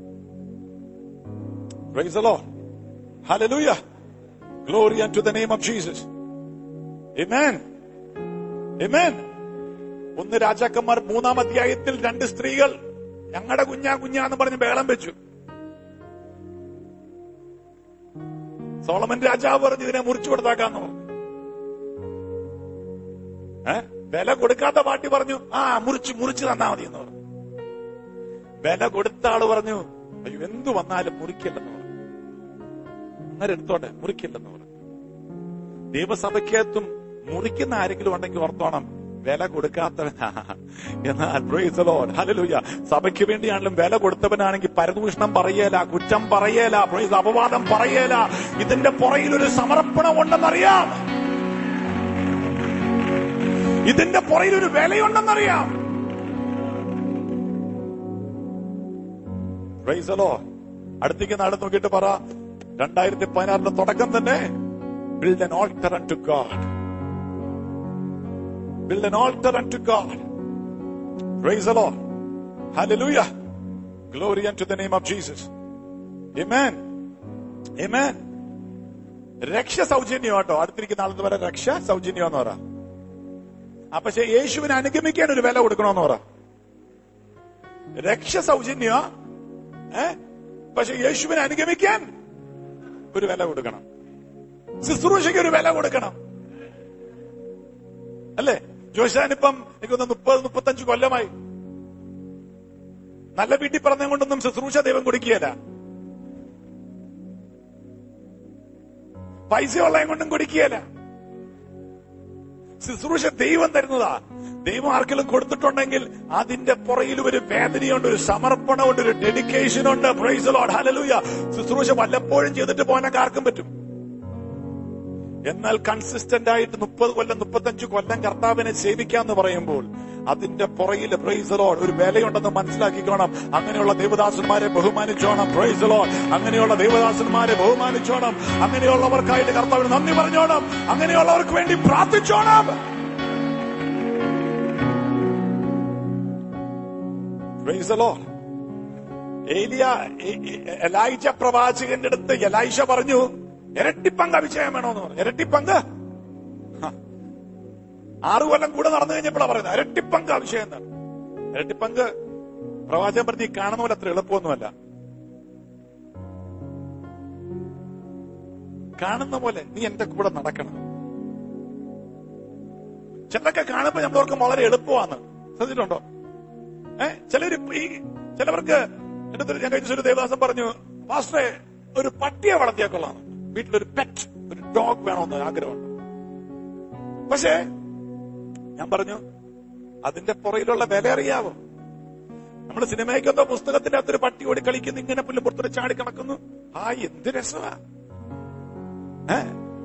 Praise the Lord. Hallelujah. Glory unto the name of Jesus. Amen. Amen. ഒന്ന് രാജാക്കന്മാർ മൂന്നാം അധ്യായത്തിൽ രണ്ട് സ്ത്രീകൾ ഞങ്ങളുടെ കുഞ്ഞാ കുഞ്ഞാന്ന് പറഞ്ഞ് ബേളം വെച്ചു സോളമൻ രാജാവ് പറഞ്ഞു ഇതിനെ മുറിച്ചു കൊടുത്താക്കാന്ന് പറഞ്ഞു ഏ വില കൊടുക്കാത്ത പാട്ടി പറഞ്ഞു ആ മുറിച്ച് മുറിച്ച് തന്നാ മതി എന്ന് പറഞ്ഞു വില കൊടുത്ത ആള് പറഞ്ഞു അയ്യോ എന്തു വന്നാലും മുറിക്കില്ലെന്ന് പറഞ്ഞു അങ്ങനെ എടുത്തോട്ടെ മുറിക്കില്ലെന്ന് പറഞ്ഞു ദൈവസഭയ്ക്കകത്തും മുറിക്കുന്ന ആരെങ്കിലും ഉണ്ടെങ്കിൽ ഓർത്തോണം വില കൊടുക്കാത്തവനാ എന്നാൽ praise the Lord. Hallelujah. സഭയ്ക്ക് വേണ്ടിയാണെങ്കിലും വില കൊടുത്തവനാണെങ്കിൽ പരദൂഷണം പറയേല കുറ്റം പറയേല praise അപവാദം പറയേല ഇതിന്റെ പുറയിൽ ഒരു സമർപ്പണം ഉണ്ടെന്നറിയാം ഇതിന്റെ പുറയിൽ ഒരു വിലയുണ്ടെന്നറിയാം പ്രൈസലോ അടുത്തേക്ക് നാട് നോക്കിയിട്ട് പറ രണ്ടായിരത്തി പതിനാറിന്റെ തുടക്കം തന്നെ build an altar unto God build an altar unto God Praise the Lord. Hallelujah. Glory unto the name of Jesus. Amen. Amen. രക്ഷ സൗജന്യം കേട്ടോ അടുത്തിരിക്കുന്ന ആളെന്ന് പറ രക്ഷ സൗജന്യം എന്ന് പറ ആ പക്ഷെ യേശുവിനെ അനുഗമിക്കാൻ ഒരു വില കൊടുക്കണമെന്ന് പറ രക്ഷ സൗജന്യ ഏ പക്ഷെ യേശുവിനെ അനുഗമിക്കാൻ ഒരു വില കൊടുക്കണം ശുശ്രൂഷയ്ക്ക് ഒരു വില കൊടുക്കണം അല്ലേ ജോഷാനിപ്പം എനിക്കൊന്ന് മുപ്പത് മുപ്പത്തഞ്ച് കൊല്ലമായി നല്ല വീട്ടിൽ പറഞ്ഞ കൊണ്ടൊന്നും ശുശ്രൂഷ ദൈവം കൊടുക്കുകയല്ല പൈസ ഉള്ളതും കൊണ്ടും കൊടുക്കുകയല്ല ശുശ്രൂഷ ദൈവം തരുന്നതാ ദൈവം ആർക്കെങ്കിലും കൊടുത്തിട്ടുണ്ടെങ്കിൽ അതിന്റെ പുറയിൽ ഒരു വേദനയുണ്ട് ഒരു സമർപ്പണമുണ്ട് ഒരു ഡെഡിക്കേഷൻ ഉണ്ട് പ്രൈസ് ലോഡ് ഹലലൂയ ശുശ്രൂഷ വല്ലപ്പോഴും ചെയ്തിട്ട് പോകാനൊക്കെ ആർക്കും പറ്റും എന്നാൽ കൺസിസ്റ്റന്റ് ആയിട്ട് മുപ്പത് കൊല്ലം മുപ്പത്തഞ്ച് കൊല്ലം കർത്താവിനെ സേവിക്കാന്ന് പറയുമ്പോൾ അതിന്റെ പുറയിൽ പ്രൈസലോ ഒരു വിലയുണ്ടെന്ന് മനസ്സിലാക്കിക്കോണം അങ്ങനെയുള്ള ദേവദാസന്മാരെ ബഹുമാനിച്ചോണം പ്രൈസലോ അങ്ങനെയുള്ള ദേവദാസന്മാരെ ബഹുമാനിച്ചോണം അങ്ങനെയുള്ളവർക്കായിട്ട് കർത്താവിന് നന്ദി പറഞ്ഞോണം അങ്ങനെയുള്ളവർക്ക് വേണ്ടി പ്രാർത്ഥിച്ചോണം പ്രൈസലോ ഏലിയ എലൈജ പ്രവാചകന്റെ അടുത്ത് എലൈഷ പറഞ്ഞു ഇരട്ടിപ്പങ്ക് അഭിഷേകം വേണമെന്ന് പറഞ്ഞു ഇരട്ടിപ്പങ്ക് ഹ. ആറു കൊല്ലം കൂടെ നടന്നു കഴിഞ്ഞപ്പോഴാണ് പറയുന്നത് ഇരട്ടിപ്പങ്ക് അഭിഷേകം എന്നാണ് ഇരട്ടിപ്പങ്ക് പ്രവാചകൻ പറഞ്ഞ് ഈ കാണുന്ന പോലെ അത്ര എളുപ്പമൊന്നുമല്ല കാണുന്ന പോലെ നീ എന്റെ കൂടെ നടക്കണം ചിലരൊക്കെ കാണുമ്പോ നമ്മളവർക്ക് വളരെ എളുപ്പമാണ് ശ്രദ്ധിച്ചിട്ടുണ്ടോ ഏ ചിലര് ഈ ചിലവർക്ക് എന്റെ അടുത്ത് ഞാൻ കഴിഞ്ഞ ദിവസം ഒരു ദേവദാസൻ പറഞ്ഞു പാസ്റ്ററെ ഒരു പട്ടിയെ വളർത്തിയാൽ കൊള്ളാം വീട്ടിലൊരു പെറ്റ് ഒരു ഡോഗ് വേണമെന്ന് ആഗ്രഹമുണ്ട് പക്ഷേ ഞാൻ പറഞ്ഞു അതിന്റെ പുറയിലുള്ള വില അറിയാവോ നമ്മൾ സിനിമയ്ക്കൊക്കെ പുസ്തകത്തിന്റെ അകത്തൊരു പട്ടി ഓടി കളിക്കുന്നു ഇങ്ങനെ പുല്ലും പുറത്തൊരു ചാടി കിടക്കുന്നു ആ എന്ത് രസമാ ഏ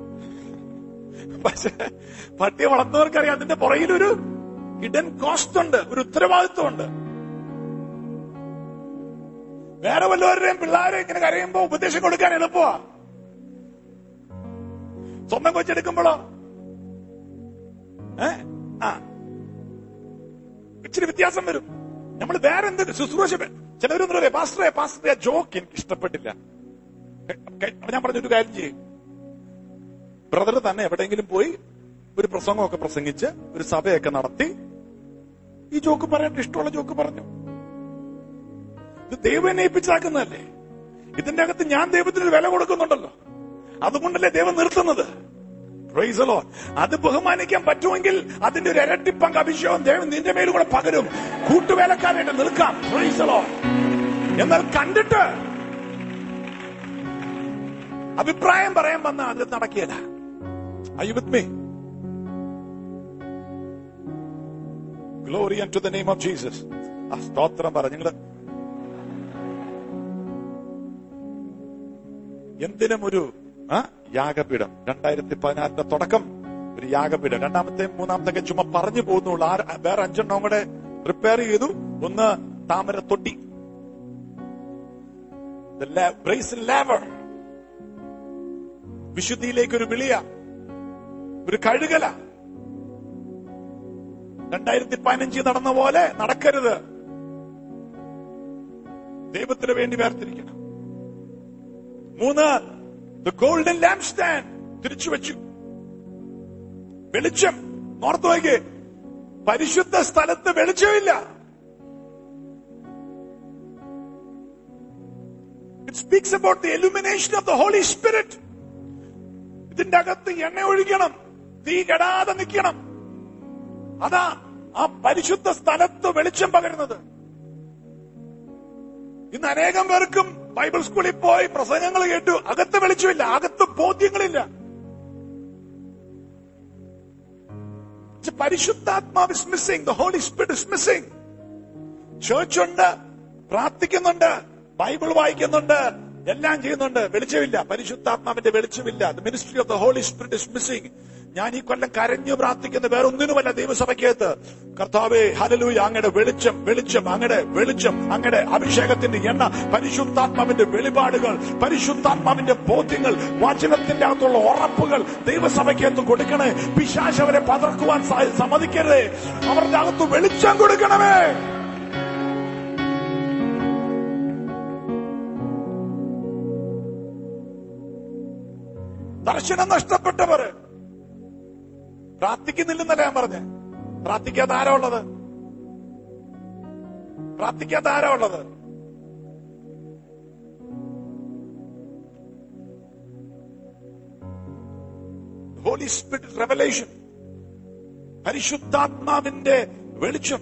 പക്ഷെ പട്ടിയെ വളർത്തുന്നവർക്കറിയാം അതിന്റെ പുറയിലൊരു ഹിഡൻ കോസ്റ്റ് ഉണ്ട് ഒരു ഉത്തരവാദിത്വം ഉണ്ട് വേറെ വല്ലവരുടെയും പിള്ളേരെ ഇങ്ങനെ കരയുമ്പോ ഉപദേശം കൊടുക്കാൻ എളുപ്പമാ സ്വന്തം കൊച്ചെടുക്കുമ്പോഴോ ഏ ആ ഇച്ചിരി വ്യത്യാസം വരും നമ്മൾ വേറെ എന്ത് ശുശ്രൂഷ ചിലവരൊന്നും പറയും പാസ്റ്ററെ പാസ്റ്ററെ ജോക്ക് എനിക്ക് ഇഷ്ടപ്പെട്ടില്ല അപ്പൊ ഞാൻ പറഞ്ഞൊരു കാര്യം ചെയ്യും ബ്രദർ തന്നെ എവിടെയെങ്കിലും പോയി ഒരു പ്രസംഗമൊക്കെ പ്രസംഗിച്ച് ഒരു സഭയൊക്കെ നടത്തി ഈ ജോക്ക് പറയാൻ ഇഷ്ടമുള്ള ജോക്ക് പറഞ്ഞു ഇത് ദൈവം എന്നെ ഏൽപ്പിച്ചാക്കുന്നതല്ലേ ഇതിന്റെ അകത്ത് ഞാൻ ദൈവത്തിന് ഒരു വില കൊടുക്കുന്നുണ്ടല്ലോ അതുകൊണ്ടല്ലേ ദൈവം നിർത്തുന്നത് Praise the Lord. അത് ബഹുമാനിക്കാൻ പറ്റുമെങ്കിൽ അതിന്റെ ഒരു ഇരട്ടിപ്പങ്ക് അഭിഷേകം ദൈവം നിന്റെ മേലും കൂടെ പകരും കൂട്ടുവേലക്കാരായിട്ട് നിൽക്കാം Praise the Lord. എന്നാൽ കണ്ടിട്ട് അഭിപ്രായം പറയാൻ വന്ന അത് നടക്കിയല്ല Are you with me? Glory unto the name of Jesus. ആ സ്തോത്രം പറ നിങ്ങള് എന്തിനും ഒരു ആ യാഗപീഠം രണ്ടായിരത്തി പതിനാറിന്റെ തുടക്കം ഒരു യാഗപീഠം രണ്ടാമത്തെ മൂന്നാമത്തെ ചുമ പറഞ്ഞു പോകുന്നുള്ളൂ ആ വേറെ അഞ്ചെണ്ണം കൂടെ പ്രിപ്പയർ ചെയ്തു ഒന്ന് താമര തൊട്ടി ലേവർ വിശുദ്ധിയിലേക്ക് ഒരു വിളിയ ഒരു കഴുകല രണ്ടായിരത്തി പതിനഞ്ച് നടന്ന പോലെ നടക്കരുത് ദൈവത്തിന് വേണ്ടി വേർതിരിക്കണം മൂന്ന് ദ ഗോൾഡൻ ലാംപ് സ്റ്റാൻഡ് തിരിച്ചു വെച്ചു വെളിച്ചം ഓർത്തു നോക്കി പരിശുദ്ധ സ്ഥലത്ത് വെളിച്ചമില്ല it speaks about the illumination of the Holy Spirit ഇതിന്റെ അകത്ത് എണ്ണ ഒഴിക്കണം തീ കെടാതെ നിൽക്കണം അതാ ആ പരിശുദ്ധ സ്ഥലത്ത് വെളിച്ചം പകരുന്നത് ഇന്ന് അനേകം പേർക്കും ബൈബിൾ സ്കൂളിൽ പോയി പ്രസംഗങ്ങൾ കേട്ടു അകത്ത് വെളിച്ചമില്ല അകത്ത് ബോധ്യങ്ങളില്ല പരിശുദ്ധാത്മാവ് is missing the Holy Spirit is missing church ഉണ്ട് പ്രാർത്ഥിക്കുന്നുണ്ട് ബൈബിൾ വായിക്കുന്നുണ്ട് എല്ലാം ചെയ്യുന്നുണ്ട് വെളിച്ചമില്ല പരിശുദ്ധാത്മാവിന്റെ വെളിച്ചമില്ല the ministry of the Holy Spirit is missing ഞാൻ ഈ കൊല്ലം കരഞ്ഞു പ്രാർത്ഥിക്കുന്ന വേറെ ഒന്നിനുമല്ല ദൈവസഭയ്ക്കകത്ത് കർത്താവേ ഹലലൂയ അങ്ങയുടെ വെളിച്ചം വെളിച്ചം അങ്ങയുടെ വെളിച്ചം അങ്ങയുടെ അഭിഷേകത്തിന്റെ എണ്ണ പരിശുദ്ധാത്മാവിന്റെ വെളിപാടുകൾ പരിശുദ്ധാത്മാവിന്റെ ബോധ്യങ്ങൾ വചനത്തിന്റെ അകത്തുള്ള ഉറപ്പുകൾ ദൈവസഭയ്ക്കകത്ത് കൊടുക്കണേ പിശാശ് അവരെ പതർക്കുവാൻ സ- സമ്മതിക്കരുതേ അവരുടെ അകത്ത് വെളിച്ചം കൊടുക്കണമേ ദർശനം നഷ്ടപ്പെട്ടവർ പ്രാർത്ഥിക്കുന്നില്ലെന്നല്ല ഞാൻ പറഞ്ഞേ പ്രാർത്ഥിക്കാത്ത ആരാ ഉള്ളത് പ്രാർത്ഥിക്കാത്ത ആരാ ഉള്ളത് ഹോളി സ്പിരിറ്റ് റെവലേഷൻ പരിശുദ്ധാത്മാവിന്റെ വെളിച്ചം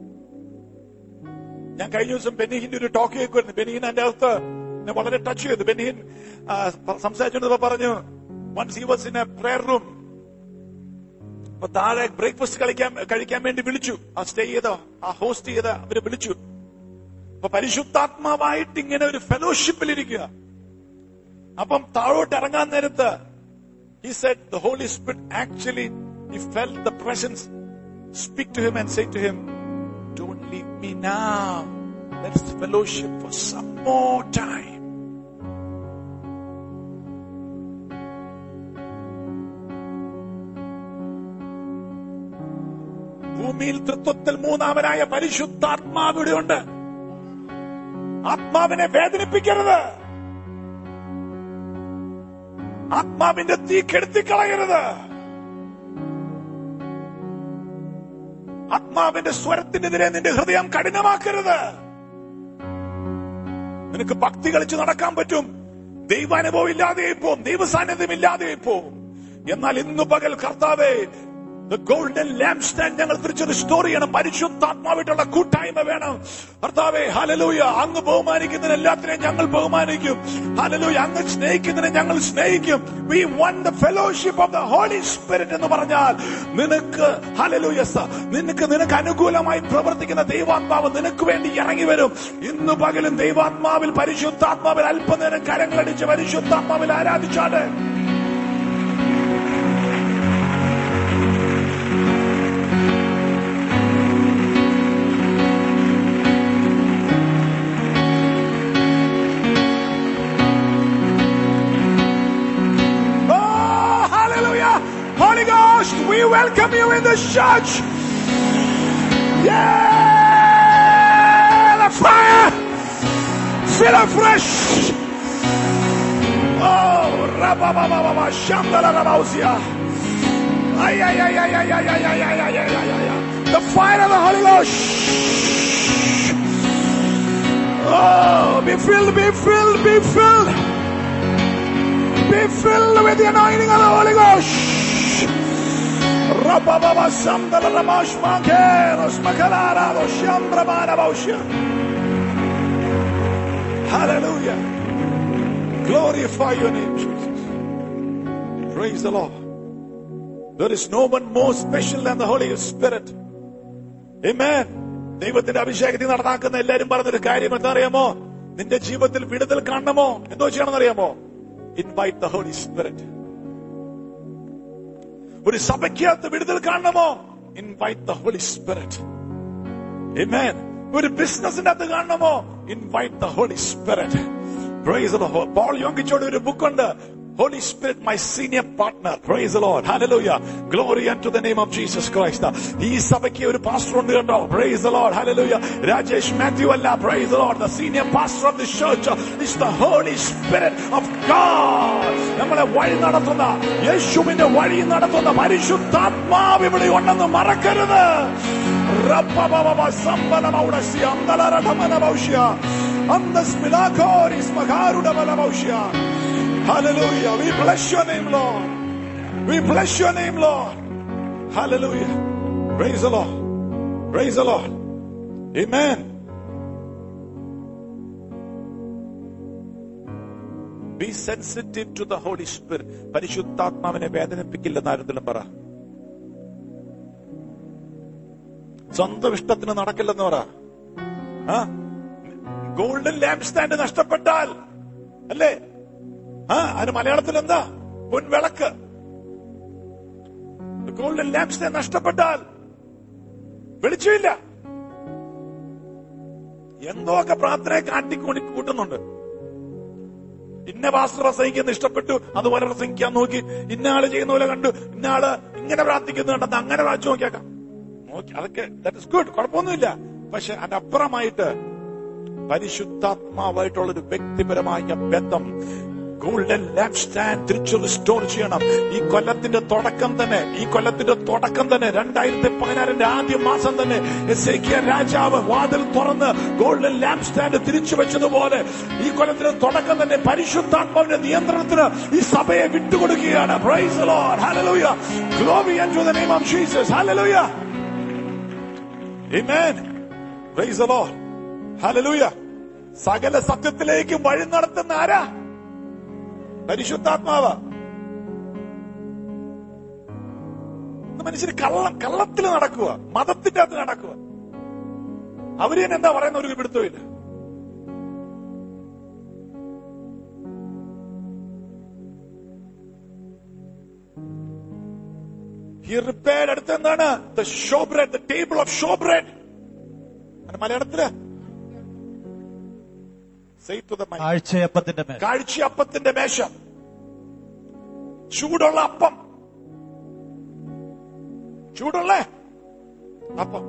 ഞാൻ കഴിഞ്ഞ ദിവസം ബെനിഹിന്റെ ഒരു ടോക്ക് കേൾക്കുമായിരുന്നു ബെനിഹിൻ എന്റെ അകത്ത് എന്നെ വളരെ ടച്ച് ചെയ്തു ബെനിഹിൻ ആ, സംസാരിച്ചോണ്ടപ്പോ പറഞ്ഞു once he was in a prayer room അപ്പൊ താഴെ ബ്രേക്ക്ഫാസ്റ്റ് കളിക്കാൻ കഴിക്കാൻ വേണ്ടി വിളിച്ചു ആ സ്റ്റേ ചെയ്ത ആ ഹോസ്റ്റ് ചെയ്ത അവര് വിളിച്ചു അപ്പൊ പരിശുദ്ധാത്മാവായിട്ട് ഇങ്ങനെ ഒരു ഫെലോഷിപ്പിൽ ഇരിക്കുക അപ്പം താഴോട്ട് ഇറങ്ങാൻ നേരത്ത് he said the holy spirit actually he felt the presence speak to him and say to him don't leave me now let's fellowship for some more time ഭൂമിയിൽ തൃത്വത്തിൽ മൂന്നാമനായ പരിശുദ്ധാത്മാവിടെ ഉണ്ട് ആത്മാവിനെ വേദനിപ്പിക്കരുത് ആത്മാവിന്റെ തീ കെടുത്തിക്കളയരുത് ആത്മാവിന്റെ സ്വരത്തിനെതിരെ നിന്റെ ഹൃദയം കഠിനമാക്കരുത് നിനക്ക് ഭക്തി കളിച്ച് നടക്കാൻ പറ്റും ദൈവാനുഭവം ഇല്ലാതെ പോവും ദൈവസാന്നിധ്യം ഇല്ലാതെ പോവും എന്നാൽ ഇന്നു പകൽ കർത്താവേ ഗോൾഡൻ ലാംപ് സ്റ്റാൻഡ് ഞങ്ങൾ തിരിച്ചൊരു സ്റ്റോറി ചെയ്യണം പരിശുദ്ധാത്മാവായിട്ടുള്ള കൂട്ടായ്മ വേണം കർത്താവേ ഹലലൂയ അങ്ങ് ബഹുമാനിക്കുന്നതിന് എല്ലാത്തിനെയും ഞങ്ങൾ ബഹുമാനിക്കും ഹലലൂയ അങ്ങ് സ്നേഹിക്കുന്നതിനെ ഞങ്ങൾ സ്നേഹിക്കും we want the fellowship of the Holy Spirit എന്ന് പറഞ്ഞാൽ നിനക്ക് ഹലലൂയ നിനക്ക് നിനക്ക് അനുകൂലമായി പ്രവർത്തിക്കുന്ന ദൈവാത്മാവ് നിനക്ക് വേണ്ടി ഇറങ്ങി വരും ഇന്ന് പകലും ദൈവാത്മാവിൽ പരിശുദ്ധാത്മാവിൽ അല്പനേരം കരങ്ങളടിച്ച് പരിശുദ്ധാത്മാവിൽ ആരാധിച്ചാണ് Oh, hallelujah. Holy Ghost, we welcome you in this church. Yeah, the fire. Feel afresh. Oh, rababababa, shamdala rabausia. Ay, ay, ay, ay, ay, ay, ay, ay, ay, ay, ay, ay, ay, ay. The fire of the Holy Ghost. Oh, be filled, be filled, be filled. Be filled with the anointing of the Holy Ghost. Rabababa sandala ramash mankeros makalara lo shambra mana baushya. Hallelujah. Glorify your name, Jesus. Praise the Lord. There is no one more special than the Holy Spirit. Amen. ദൈവത്തിന്റെ അഭിഷേകത്തിൽ നടന്നാക്കുന്ന എല്ലാരും പറഞ്ഞൊരു കാര്യം എന്താറിയാമോ നിന്റെ ജീവിതത്തിൽ വിടുതൽ കാണണമോ എന്തോ ചെയ്യണമെന്ന് അറിയാമോ ഇൻവൈറ്റ് ദ ഹോളി സ്പിരിറ്റ് ഒരു സഭയ്ക്കകത്ത് വിടുതൽ കാണണമോ invite the Holy Spirit Amen. ഒരു ബിസിനസിന്റെ അകത്ത് കാണണമോ invite the Holy Spirit praise Paul യോങ്കിച്ചോട് ഒരു ബുക്കുണ്ട് Holy Spirit, my senior partner. Praise the Lord. Hallelujah. Glory unto the name of Jesus Christ. ഈ സഭയ്ക്ക് ഒരു പാസ്റ്റർ ഉണ്ട് കണ്ടോ praise the Lord hallelujah Rajesh Mathew അല്ല praise the Lord the senior pastor of the church is the Holy Spirit of God നമ്മളെ വഴി നടത്തുന്ന യേശുവിന്റെ വഴി നടത്തുന്ന പരിശുദ്ധാത്മാവ് ഇവിടെ ഉണ്ടെന്ന് മറക്കരുത് റബ്ബബബബ സമ്പലമൗഡസ്യ അന്തലരഠമനമൗഷ്യ അന്തസ്മിലാഖോരിസ് മഹാരുഡമലമൗഷ്യ Hallelujah. We bless your name, Lord. We bless your name, Lord. Hallelujah. Praise the Lord. Praise the Lord. Amen. Be sensitive to the Holy Spirit. പരിശുദ്ധാത്മാവിനെ വേദനിപ്പിക്കില്ലെന്ന് ആരെങ്കിലും പറ സ്വന്തം ഇഷ്ടത്തിന് നടക്കില്ലെന്ന് പറ ആ ഗോൾഡൻ ലാമ്പ് സ്റ്റാൻഡ് നഷ്ടപ്പെട്ടാൽ അല്ലേ ആ അതിന് മലയാളത്തിൽ എന്താ പൊൻവിളക്ക് ഗോൾഡൻ ലാമ്പ് സ്റ്റാൻഡ് നഷ്ടപ്പെട്ടാൽ വെളിച്ചമില്ല എന്തോ ഒക്കെ പ്രാർത്ഥനയെ കാട്ടിക്കൂടി കൂട്ടുന്നുണ്ട് ഇന്ന പാസ്റ്റർ പ്രസംഗിക്കുന്ന ഇഷ്ടപ്പെട്ടു അതുപോലെ പ്രസംഗിക്കാൻ നോക്കി ഇന്ന ആള് ചെയ്യുന്ന പോലെ കണ്ടു ഇന്ന ആള് ഇങ്ങനെ പ്രാർത്ഥിക്കുന്നു കണ്ടത് അങ്ങനെ പ്രാർത്ഥിച്ചു നോക്കിയാക്കാം നോക്കി അതൊക്കെ ദാറ്റ് ഇസ് ഗുഡ് കുഴപ്പമൊന്നുമില്ല പക്ഷെ അതിനപ്പുറമായിട്ട് പരിശുദ്ധാത്മാവായിട്ടുള്ള ഒരു വ്യക്തിപരമായ ബന്ധം ഗോൾഡൻ ലാമ്പ് സ്റ്റാൻഡ് തിരിച്ചു റിസ്റ്റോർ ചെയ്യണം ഈ കൊല്ലത്തിന്റെ തുടക്കം തന്നെ ഈ കൊല്ലത്തിന്റെ തുടക്കം തന്നെ രണ്ടായിരത്തി പതിനാറിന്റെ ആദ്യ മാസം തന്നെ എസേക്കിയ രാജാവ് വാതിൽ തുറന്ന് ഗോൾഡൻ ലാമ്പ് സ്റ്റാൻഡ് തിരിച്ചു വെച്ചതുപോലെ ഈ കൊല്ലത്തിന്റെ തുടക്കം തന്നെ പരിശുദ്ധാത്മാവിന്റെ നിയന്ത്രണത്തിന് ഈ സഭയെ വിട്ടുകൊടുക്കുകയാണ് Praise the Lord. Hallelujah. Glory unto the name of Jesus. Hallelujah. Amen. Praise the Lord. Hallelujah. സകല സത്യത്തിലേക്ക് വഴി നടത്തുന്ന ആരാ പരിശുദ്ധാത്മാവ് ഇന്ന് മനുഷ്യർ കള്ളം കള്ളത്തിൽ നടക്കുക മതത്തിന്റെ അകത്ത് നടക്കുക അവര് തന്നെ എന്താ പറയുന്ന ഒരു പിടുത്തമില്ല He repaired അടുത്ത എന്താണ് the showbread the table of showbread മലയാളത്തില് Say to the mic. കാഴ്ചയപ്പത്തിന്റെ മേൽ കാഴ്ചയപ്പത്തിന്റെ മേശ ചൂടുള്ള അപ്പം ചൂടുള്ള അപ്പം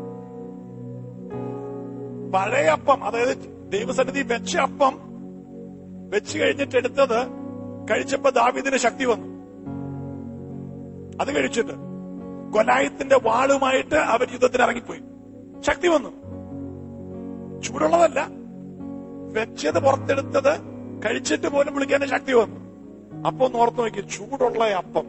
പഴയ അപ്പം അതായത് ദൈവസന്നിധി വെച്ച അപ്പം വെച്ച് കഴിഞ്ഞിട്ട് എടുത്തത് കഴിച്ചപ്പോ ദാവീദിന് ശക്തി വന്നു അത് കഴിച്ചിട്ട് കൊലായത്തിന്റെ വാളുമായിട്ട് അവർ യുദ്ധത്തിന് ഇറങ്ങിപ്പോയി ശക്തി വന്നു ചൂടുള്ളതല്ല വെച്ചത് പുറത്തെടുത്തത് കഴിച്ചിട്ട് പോലും വിളിക്കാൻ ശക്തി വന്നു അപ്പൊ ഒന്ന് ഓർത്ത് നോക്കി ചൂടുള്ള അപ്പം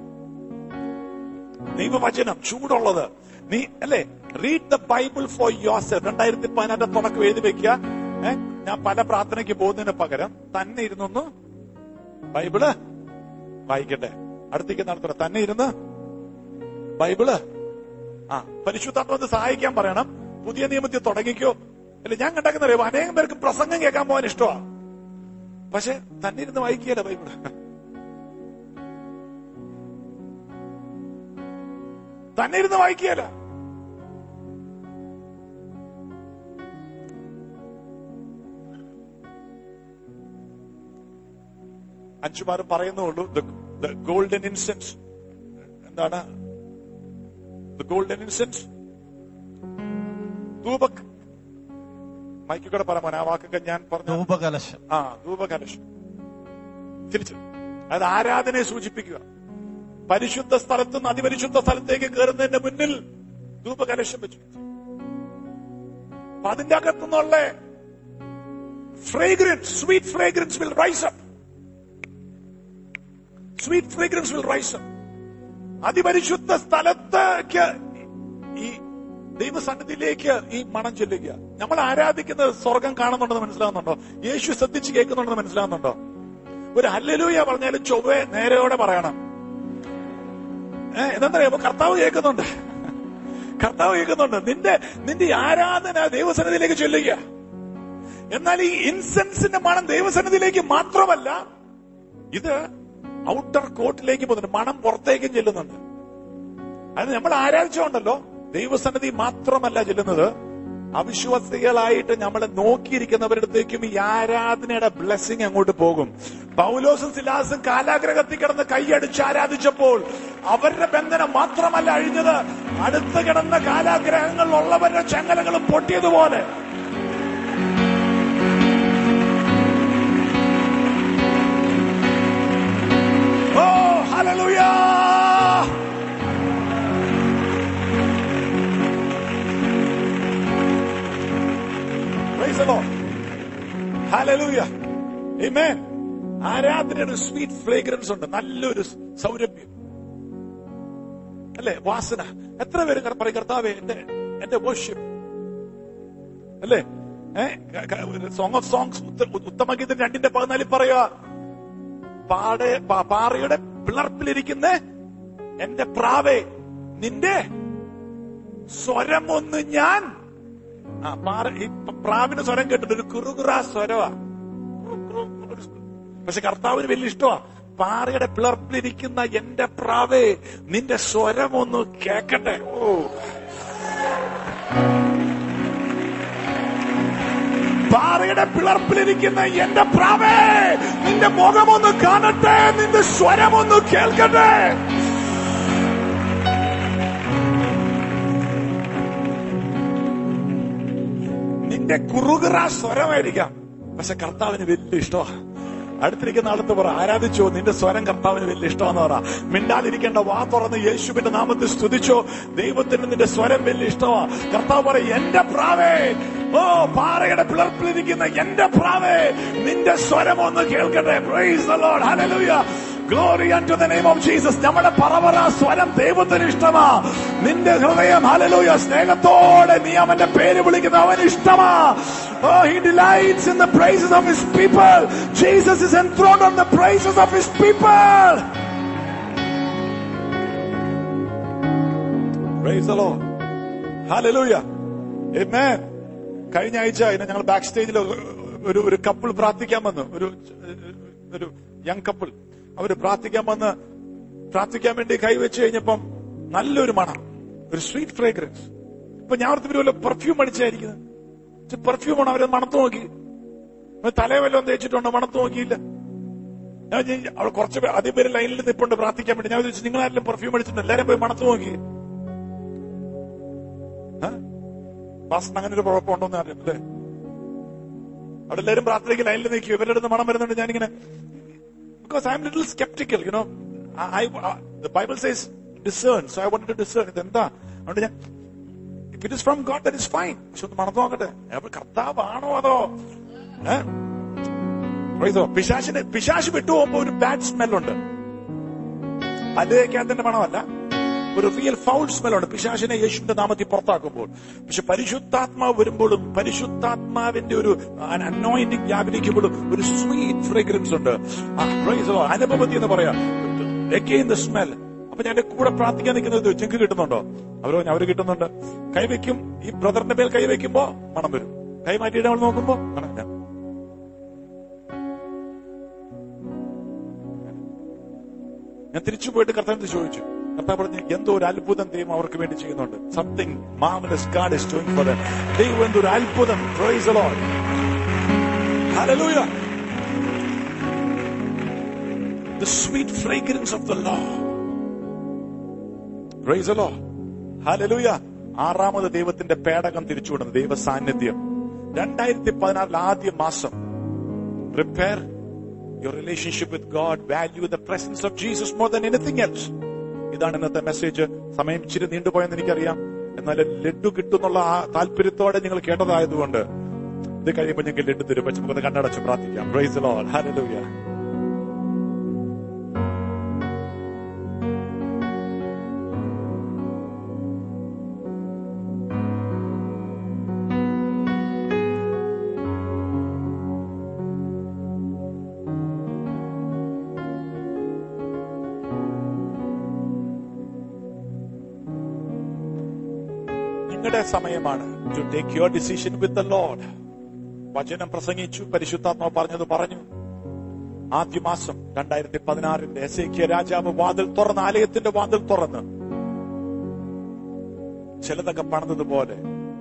ദൈവവചനം ചൂടുള്ളത് നീ അല്ലേ read the Bible for yourself രണ്ടായിരത്തി പതിനെട്ട് തുടക്കം എഴുതി വെക്കുക ഏ, ഞാൻ പല പ്രാർത്ഥനയ്ക്ക് പോകുന്നതിന് പകരം തന്നെ ഇരുന്നൊന്ന് ബൈബിള് വായിക്കട്ടെ അടുത്തേക്ക് നടത്തണം തന്നെ ഇരുന്ന് ബൈബിള് ആ പരിശുദ്ധാത്മത്തെ സഹായിക്കാൻ പറയണം പുതിയ നിയമത്തിൽ തുടങ്ങിക്കോ അല്ല ഞാൻ കണ്ടാക്കുന്ന അറിയാം അനേകം പേർക്ക് പ്രസംഗം കേൾക്കാൻ പോകാൻ ഇഷ്ടമാണ് പക്ഷെ തന്നെ ഇരുന്ന് വായിക്കുകയല്ല ബൈബിള് തന്നെ ഇരുന്ന് വായിക്കുകയല്ല അഞ്ചുമാരും പറയുന്നുള്ളൂ ദ ഗോൾഡൻ ഇൻസെൻസ് എന്താണ് ദ ഗോൾഡൻ ഇൻസെൻസ് ധൂപക് മൈക്കിൽ കൂടെ പറ മോനെ ആ വാക്കൊക്കെ ഞാൻ പറഞ്ഞു ധൂപകലശം ആ ധൂപകലശം തിരിച്ചു അത് ആരാധനയെ സൂചിപ്പിക്കുക പരിശുദ്ധ സ്ഥലത്ത് നിന്ന് അതിപരിശുദ്ധ സ്ഥലത്തേക്ക് കയറുന്നതിന്റെ മുന്നിൽ ധൂപകലശം വെച്ചു അപ്പൊ അതിന്റെ അകത്തുനിന്നുള്ള fragrance sweet fragrance will rise up sweet fragrance will rise up അതിപരിശുദ്ധ സ്ഥലത്തേക്ക് ഈ ദൈവസന്നിധിയിലേക്ക് ഈ മണം ചെല്ലുക നമ്മൾ ആരാധിക്കുന്നത് സ്വർഗം കാണുന്നുണ്ടെന്ന് മനസ്സിലാവുന്നുണ്ടോ യേശു ശ്രദ്ധിച്ച് കേൾക്കുന്നുണ്ടെന്ന് മനസ്സിലാവുന്നുണ്ടോ ഒരു ഹല്ലലൂയ പറഞ്ഞാലും ചൊവ്വെ നേരെയോടെ പറയണം ഏഹ് എന്താ കർത്താവ് കേൾക്കുന്നുണ്ട് കർത്താവ് കേൾക്കുന്നുണ്ട് നിന്റെ നിന്റെ ഈ ആരാധന ദൈവസന്നിധിയിലേക്ക് ചൊല്ലുക എന്നാൽ ഈ ഇൻസെൻസിന്റെ മണം ദൈവസന്നിധിയിലേക്ക് മാത്രമല്ല ഇത് ഔട്ടർ കോർട്ടിലേക്ക് പോകുന്നുണ്ട് മണം പുറത്തേക്കും ചെല്ലുന്നുണ്ട് അത് നമ്മൾ ആരാധിച്ചുകൊണ്ടല്ലോ ദൈവസന്നിധി മാത്രമല്ല ചെല്ലുന്നത് അവിശ്വാസികളായിട്ട് നമ്മളെ നോക്കിയിരിക്കുന്നവരുടെ അടുത്തേക്കും ഈ ആരാധനയുടെ ബ്ലെസ്സിങ് അങ്ങോട്ട് പോകും പൗലോസും സിലാസും കാലാഗ്രഹത്തിൽ കിടന്ന് കൈയടിച്ച് ആരാധിച്ചപ്പോൾ അവരുടെ ബന്ധനം മാത്രമല്ല അഴിഞ്ഞത് അടുത്ത് കിടന്ന കാലാഗ്രഹങ്ങളിലുള്ളവരുടെ ചങ്ങലകളും പൊട്ടിയതുപോലെ oh hallelujah Praise the Lord. Hallelujah. Amen. ആരാധനയുടെ സ്വീറ്റ് ഫ്രേഗ്രൻസ് ഉണ്ട് നല്ലൊരു സൗരഭ്യം അല്ലേ വാസന എത്ര പേര് കർ- പറയും കർത്താവേ എന്റെ എന്റെ വർഷിപ്പ് അല്ലേ സോങ് ഓഫ് സോങ്സ് ഉത്തമഗീതം രണ്ടിന്റെ പതിനാലിൽ പറയുക പാടെ പാ- പാറയുടെ പിളർപ്പിലിരിക്കുന്ന എന്റെ പ്രാവേ നിന്റെ സ്വരം ഒന്ന് ഞാൻ ആ പാറ ഈ പ- പ്രാവിന്റെ സ്വരം കേട്ടിട്ട് ഒരു കുറുകുറ സ്വരവാ കുറു, കുറു, ഒരു സ്വ- പക്ഷെ കർത്താവിന് വലിയ ഇഷ്ടമാ പാറയുടെ പിളർപ്പിലിരിക്കുന്ന എന്റെ പ്രാവേ നിന്റെ സ്വരം ഒന്ന് കേക്കട്ടെ ഓ പാറയുടെ പിളർപ്പിലിരിക്കുന്ന എന്റെ പ്രാവേ നിന്റെ മുഖമൊന്ന് കാണട്ടെ നിന്റെ സ്വരമൊന്ന് കേൾക്കട്ടെ നിന്റെ കുറുകുറ സ്വരമായിരിക്കാം പക്ഷെ കർത്താവിന് വലിയ ഇഷ്ടമാണ് അടുത്തിരിക്കുന്ന ആളത്ത് പറ ആരാധിച്ചോ നിന്റെ സ്വരം കർത്താവിന് വലിയ ഇഷ്ടമെന്ന് പറ മിണ്ടാതിരിക്കേണ്ട വാ തുറന്ന് യേശുവിന്റെ നാമത്തിൽ സ്തുതിച്ചോ ദൈവത്തിന് നിന്റെ സ്വരം വലിയ ഇഷ്ടമാ കർത്താവ് പറ എന്റെ പ്രാവേ ഓ പാറയുടെ പിളർപ്പിലിരിക്കുന്ന എന്റെ പ്രാവേ നിന്റെ സ്വരം ഒന്ന് കേൾക്കട്ടെ praise the Lord hallelujah glory to the name of Jesus നമ്മുടെ പറവറ സ്വരം ദൈവത്തിന് ഇഷ്ടമാ നിന്റെ ഹൃദയം ഹല്ലേലൂയ സ്നേഹത്തോടെ നീ അവന്റെ പേര് വിളിക്കുന്ന അവന് ഇഷ്ടമാ Oh, he delights in the praises of his people. Jesus is enthroned on the praises of his people. Praise the Lord. Hallelujah. Amen. കഴിഞ്ഞ ആഴ്ച ഇന്ന് ഞങ്ങൾ ബാക്ക് സ്റ്റേജിൽ ഒരു ഒരു കപ്പിൾ പ്രാർത്ഥിക്കാൻ വന്നു ഒരു ഒരു യങ് കപ്പിൾ അവര് പ്രാർത്ഥിക്കാൻ വന്ന് പ്രാർത്ഥിക്കാൻ വേണ്ടി കൈവച്ച് കഴിഞ്ഞപ്പം നല്ലൊരു മണം ഒരു സ്വീറ്റ് ഫ്രേഗ്രൻസ് ഇപ്പൊ ഞാൻ ഓർത്ത് വല്ല പെർഫ്യൂം അടിച്ചായിരിക്കുന്നത് പെർഫ്യൂമാണ് അവരെ മണത്ത് നോക്കി തലേ വല്ലതും തേച്ചിട്ടുണ്ടോ മണത്ത് നോക്കിയില്ല ഞാൻ വിചാരിച്ചു, അവിടെ കുറച്ച് പേര് അതേ പേര് ലൈനിൽ നിൽപ്പുണ്ട് പ്രാർത്ഥിക്കാൻ വേണ്ടി ഞാൻ വിചാരിച്ചു നിങ്ങൾ ആരെങ്കിലും പെർഫ്യൂം അടിച്ചിട്ടുണ്ട് എല്ലാരും പോയി മണത്ത് നോക്കി വാസന അങ്ങനെ ഒരു കുഴപ്പമുണ്ടോ എന്ന് അറിയില്ലേ അവിടെ എല്ലാവരും പ്രാർത്ഥനയ്ക്ക് ലൈനിൽ നിൽക്കും ഇവരുടെ അടുത്ത് മണം വരുന്നുണ്ട് ഞാനിങ്ങനെ because I am little sceptical you know I Bible says discern so I want to discern ഇത് എന്താ അതുകൊണ്ട് ഞാൻ if it is from God that is fine പക്ഷെ ഒന്ന് മണത്ത് നോക്കട്ടെ അപ്പൊ കർത്താവാണോ അതോ ഏ? Praise the Lord. പിശാശിന് പിശാശ് വിട്ടുപോകുമ്പോ ഒരു ബാഡ് സ്മെല്ലുണ്ട് പല്ലേക്കാത്തിന്റെ മണമല്ല ഒരു റിയൽ ഫൗൾ സ്മെല്ലുണ്ട് പിശാശിനെ യേശുവിന്റെ നാമത്തിൽ പുറത്താക്കുമ്പോൾ പക്ഷെ പരിശുദ്ധാത്മാവ് വരുമ്പോഴും പരിശുദ്ധാത്മാവിന്റെ ഒരു അനോയിന്റിങ് വ്യാപരിക്കുമ്പോഴും ഒരു സ്വീറ്റ് ഫ്രേഗ്രൻസ് ഉണ്ട് ആ, praise the Lord. അനുഭവത്തി എന്ന് പറയാം അഗെയിൻ ദ സ്മെൽ അപ്പൊ ഞാൻ എന്റെ കൂടെ പ്രാർത്ഥിക്കാൻ നിൽക്കുന്നത് ചെങ്ക് കിട്ടുന്നുണ്ടോ അവരോ അവര് കിട്ടുന്നുണ്ട് കൈവയ്ക്കും ഈ ബ്രദറിന്റെ മേൽ കൈവയ്ക്കുമ്പോ മണം വരും കൈ മാറ്റിയിട്ട് അവൾ നോക്കുമ്പോ മണം ഞാൻ ഞാൻ തിരിച്ചു പോയിട്ട് കർത്താവിന് ചോദിച്ചു കർത്താവ് പറഞ്ഞു എന്തോ ഒരു അത്ഭുതം ദൈവം അവർക്ക് വേണ്ടി ചെയ്യുന്നുണ്ട് something marvellous God is doing for them ദൈവം എന്തോ ഒരു അത്ഭുതം praise the Lord hallelujah the sweet fragrance of the Lord. Praise the Lord. Hallelujah. ആറാമത് ദൈവത്തിന്റെ പേടകം തിരിച്ചുവിടുന്നു ദൈവ സാന്നിധ്യം രണ്ടായിരത്തി പതിനാറിൽ ആദ്യ മാസം prepare your relationship with God value the presence of Jesus more than anything else ഇതാണ് ഇന്നത്തെ മെസ്സേജ് സമയം ഇച്ചിരി നീണ്ടുപോയെന്ന് എനിക്കറിയാം എന്നാൽ ലഡു കിട്ടുന്നുള്ള ആ താല്പര്യത്തോടെ നിങ്ങൾ കേട്ടതായതുകൊണ്ട് ഇത് കഴിയുമ്പോൾ ഞങ്ങൾക്ക് ലഡു തരും പക്ഷെ നമുക്കത് കണ്ണടച്ച് പ്രാർത്ഥിക്കാം പ്രൈസ് ലോഡ് ഹല്ലേലൂയ നിങ്ങളുടെ സമയമാണ് to take your decision with the Lord വചനം പ്രസംഗിച്ചു പരിശുദ്ധാത്മാവ് പറഞ്ഞത് പറഞ്ഞു ആദ്യ മാസം രണ്ടായിരത്തി പതിനാറിന്റെ എസ് കെ രാജാവ് വാതിൽ തുറന്ന് ആലയത്തിന്റെ വാതിൽ തുറന്ന് ചിലതൊക്കെ പണിതതുപോലെ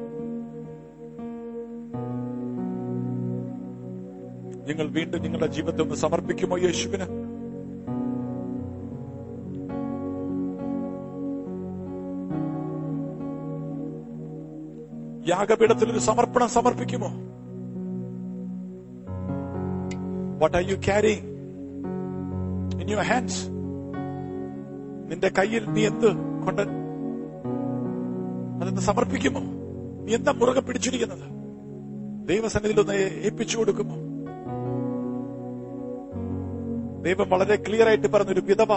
നിങ്ങൾ വീണ്ടും നിങ്ങളുടെ ജീവിതത്തെ ഒന്ന് സമർപ്പിക്കുമോ യേശുവിന് യാഗപീഠത്തിൽ ഒരു സമർപ്പണം സമർപ്പിക്കുമോ what are you carry in your hands നിന്റെ കയ്യിൽ നീ എന്ത് കൊണ്ട് അതെന്ന് സമർപ്പിക്കുമോ നീ എന്താ മുറുകെ പിടിച്ചിരിക്കുന്നത് ദൈവസന്നിധിയിൽ ഒന്ന് ഏൽപ്പിച്ചു കൊടുക്കുമോ ദൈവം വളരെ ക്ലിയർ ആയിട്ട് പറഞ്ഞൊരു വിധവ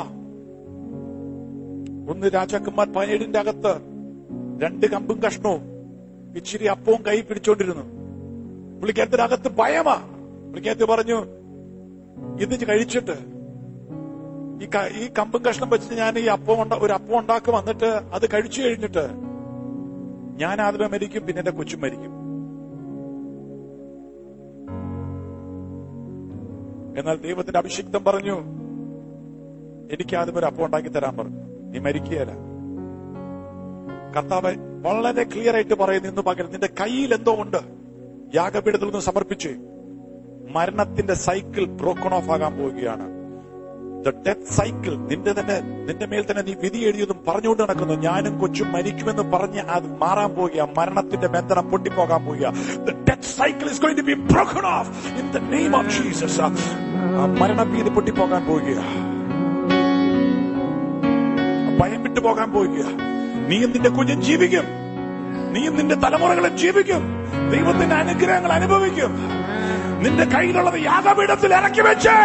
ഒന്ന് രാജാക്കന്മാർ പതിനേഴിന്റെ അകത്ത് രണ്ട് കമ്പും കഷ്ണവും ഇച്ചിരി അപ്പവും കൈ പിടിച്ചോണ്ടിരുന്നു പുള്ളിക്കകത്തിന്റെ അകത്ത് ഭയമാ പുള്ളിക്കകത്ത് പറഞ്ഞു ഇത് കഴിച്ചിട്ട് ഈ ക- ഈ കമ്പും കഷ്ണം വെച്ച് ഞാൻ ഈ അപ്പം ഉണ്ട- ഒരു അപ്പം ഉണ്ടാക്കും വന്നിട്ട് അത് കഴിച്ചു കഴിഞ്ഞിട്ട് ഞാൻ ആദ്യമേ മരിക്കും പിന്നെ എന്റെ കൊച്ചും മരിക്കും എന്നാൽ ദൈവത്തിന്റെ അഭിഷിക്തം പറഞ്ഞു എനിക്ക് ആദ്യം ഒരു അപ്പം ഉണ്ടാക്കി തരാൻ പറഞ്ഞു നീ മരിക്കുകയല്ല കർത്താവ് വളരെ ക്ലിയർ ആയിട്ട് പറയുന്നു ഇന്ന് പകരം നിന്റെ കയ്യിൽ എന്തോ ഉണ്ട് യാഗപീഠത്തിൽ നിന്ന് സമർപ്പിച്ച് മരണത്തിന്റെ സൈക്കിൾ ബ്രോക്കൺ ഓഫ് ആകാൻ പോവുകയാണ് ദ ഡെത്ത് സൈക്കിൾ നിന്റെ തന്നെ നിന്റെ മേൽ തന്നെ നീ വിധി എഴുതിയതും പറഞ്ഞുകൊണ്ട് നടക്കുന്നു ഞാനും കൊച്ചും മരിക്കുമെന്ന് പറഞ്ഞ് അത് മാറാൻ പോവുക മരണത്തിന്റെ ബന്ധനം പൊട്ടിപ്പോകാൻ പോവുക the death cycle is going to be broken off in the name of Jesus മരണഭീതി പൊട്ടിപ്പോകാൻ പോവുക ഭയം വിട്ടു പോകാൻ പോവുക നീയും നിന്റെ കുഞ്ഞും ജീവിക്കും നീയും നിന്റെ തലമുറകളും ജീവിക്കും ദൈവത്തിന്റെ അനുഗ്രഹങ്ങൾ അനുഭവിക്കും നിന്റെ കയ്യിലുള്ളത് യാഗപീഠത്തിൽ ഇറക്കി വെച്ചേ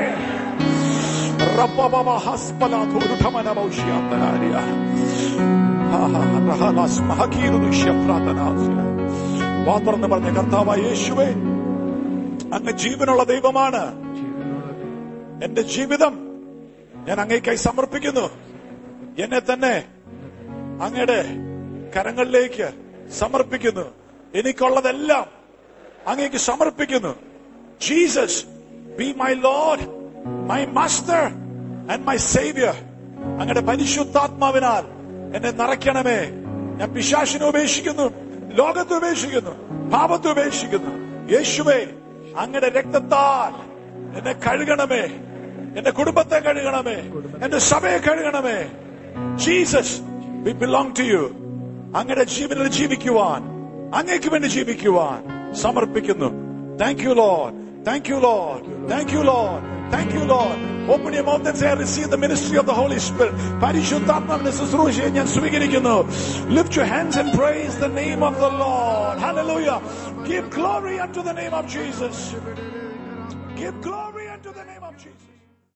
റബ്ബബബ ഹസ്ബലാധുരുധമന ഭൗഷ്യാന്തനാര്യ. ആഹാ, റഹലാസ് മഹകീരു ദുഷ്യപ്രാതനാസ്യ. വാ തുറന്ന് പറഞ്ഞ കർത്താവായ യേശുവേ അങ്ങ് ജീവനുള്ള ദൈവമാണ് എന്റെ ജീവിതം ഞാൻ അങ്ങേക്കായി സമർപ്പിക്കുന്നു എന്നെ തന്നെ അങ്ങയുടെ കരങ്ങളിലേക്ക് സമർപ്പിക്കുന്നു എനിക്കുള്ളതെല്ലാം അങ്ങേക്ക് സമർപ്പിക്കുന്നു Jesus be my Lord my master and my saviour അങ്ങയുടെ പരിശുദ്ധാത്മാവിനാൽ എന്നെ നിറയ്ക്കണമേ ഞാൻ പിശാശിനെ ഉപേക്ഷിക്കുന്നു ലോകത്തെ ഉപേക്ഷിക്കുന്നു പാപത്തെ ഉപേക്ഷിക്കുന്നു യേശുവേ അങ്ങയുടെ രക്തത്താൽ എന്നെ കഴുകണമേ എന്റെ കുടുംബത്തെ കഴുകണമേ എന്റെ സഭയെ കഴുകണമേ Jesus we belong to you അങ്ങയുടെ ജീവനിൽ ജീവിക്കുവാൻ അങ്ങേക്ക് വേണ്ടി ജീവിക്കുവാൻ സമർപ്പിക്കുന്നു thank you Lord thank you Lord thank you Lord thank you Lord open your mouth and say I receive the ministry of the Holy Spirit പരിശുദ്ധാത്മാവിന്റെ ശുശ്രൂഷയെ ഞാൻ സ്വീകരിക്കുന്നു lift your hands and praise the name of the Lord hallelujah give glory unto the name of Jesus give glory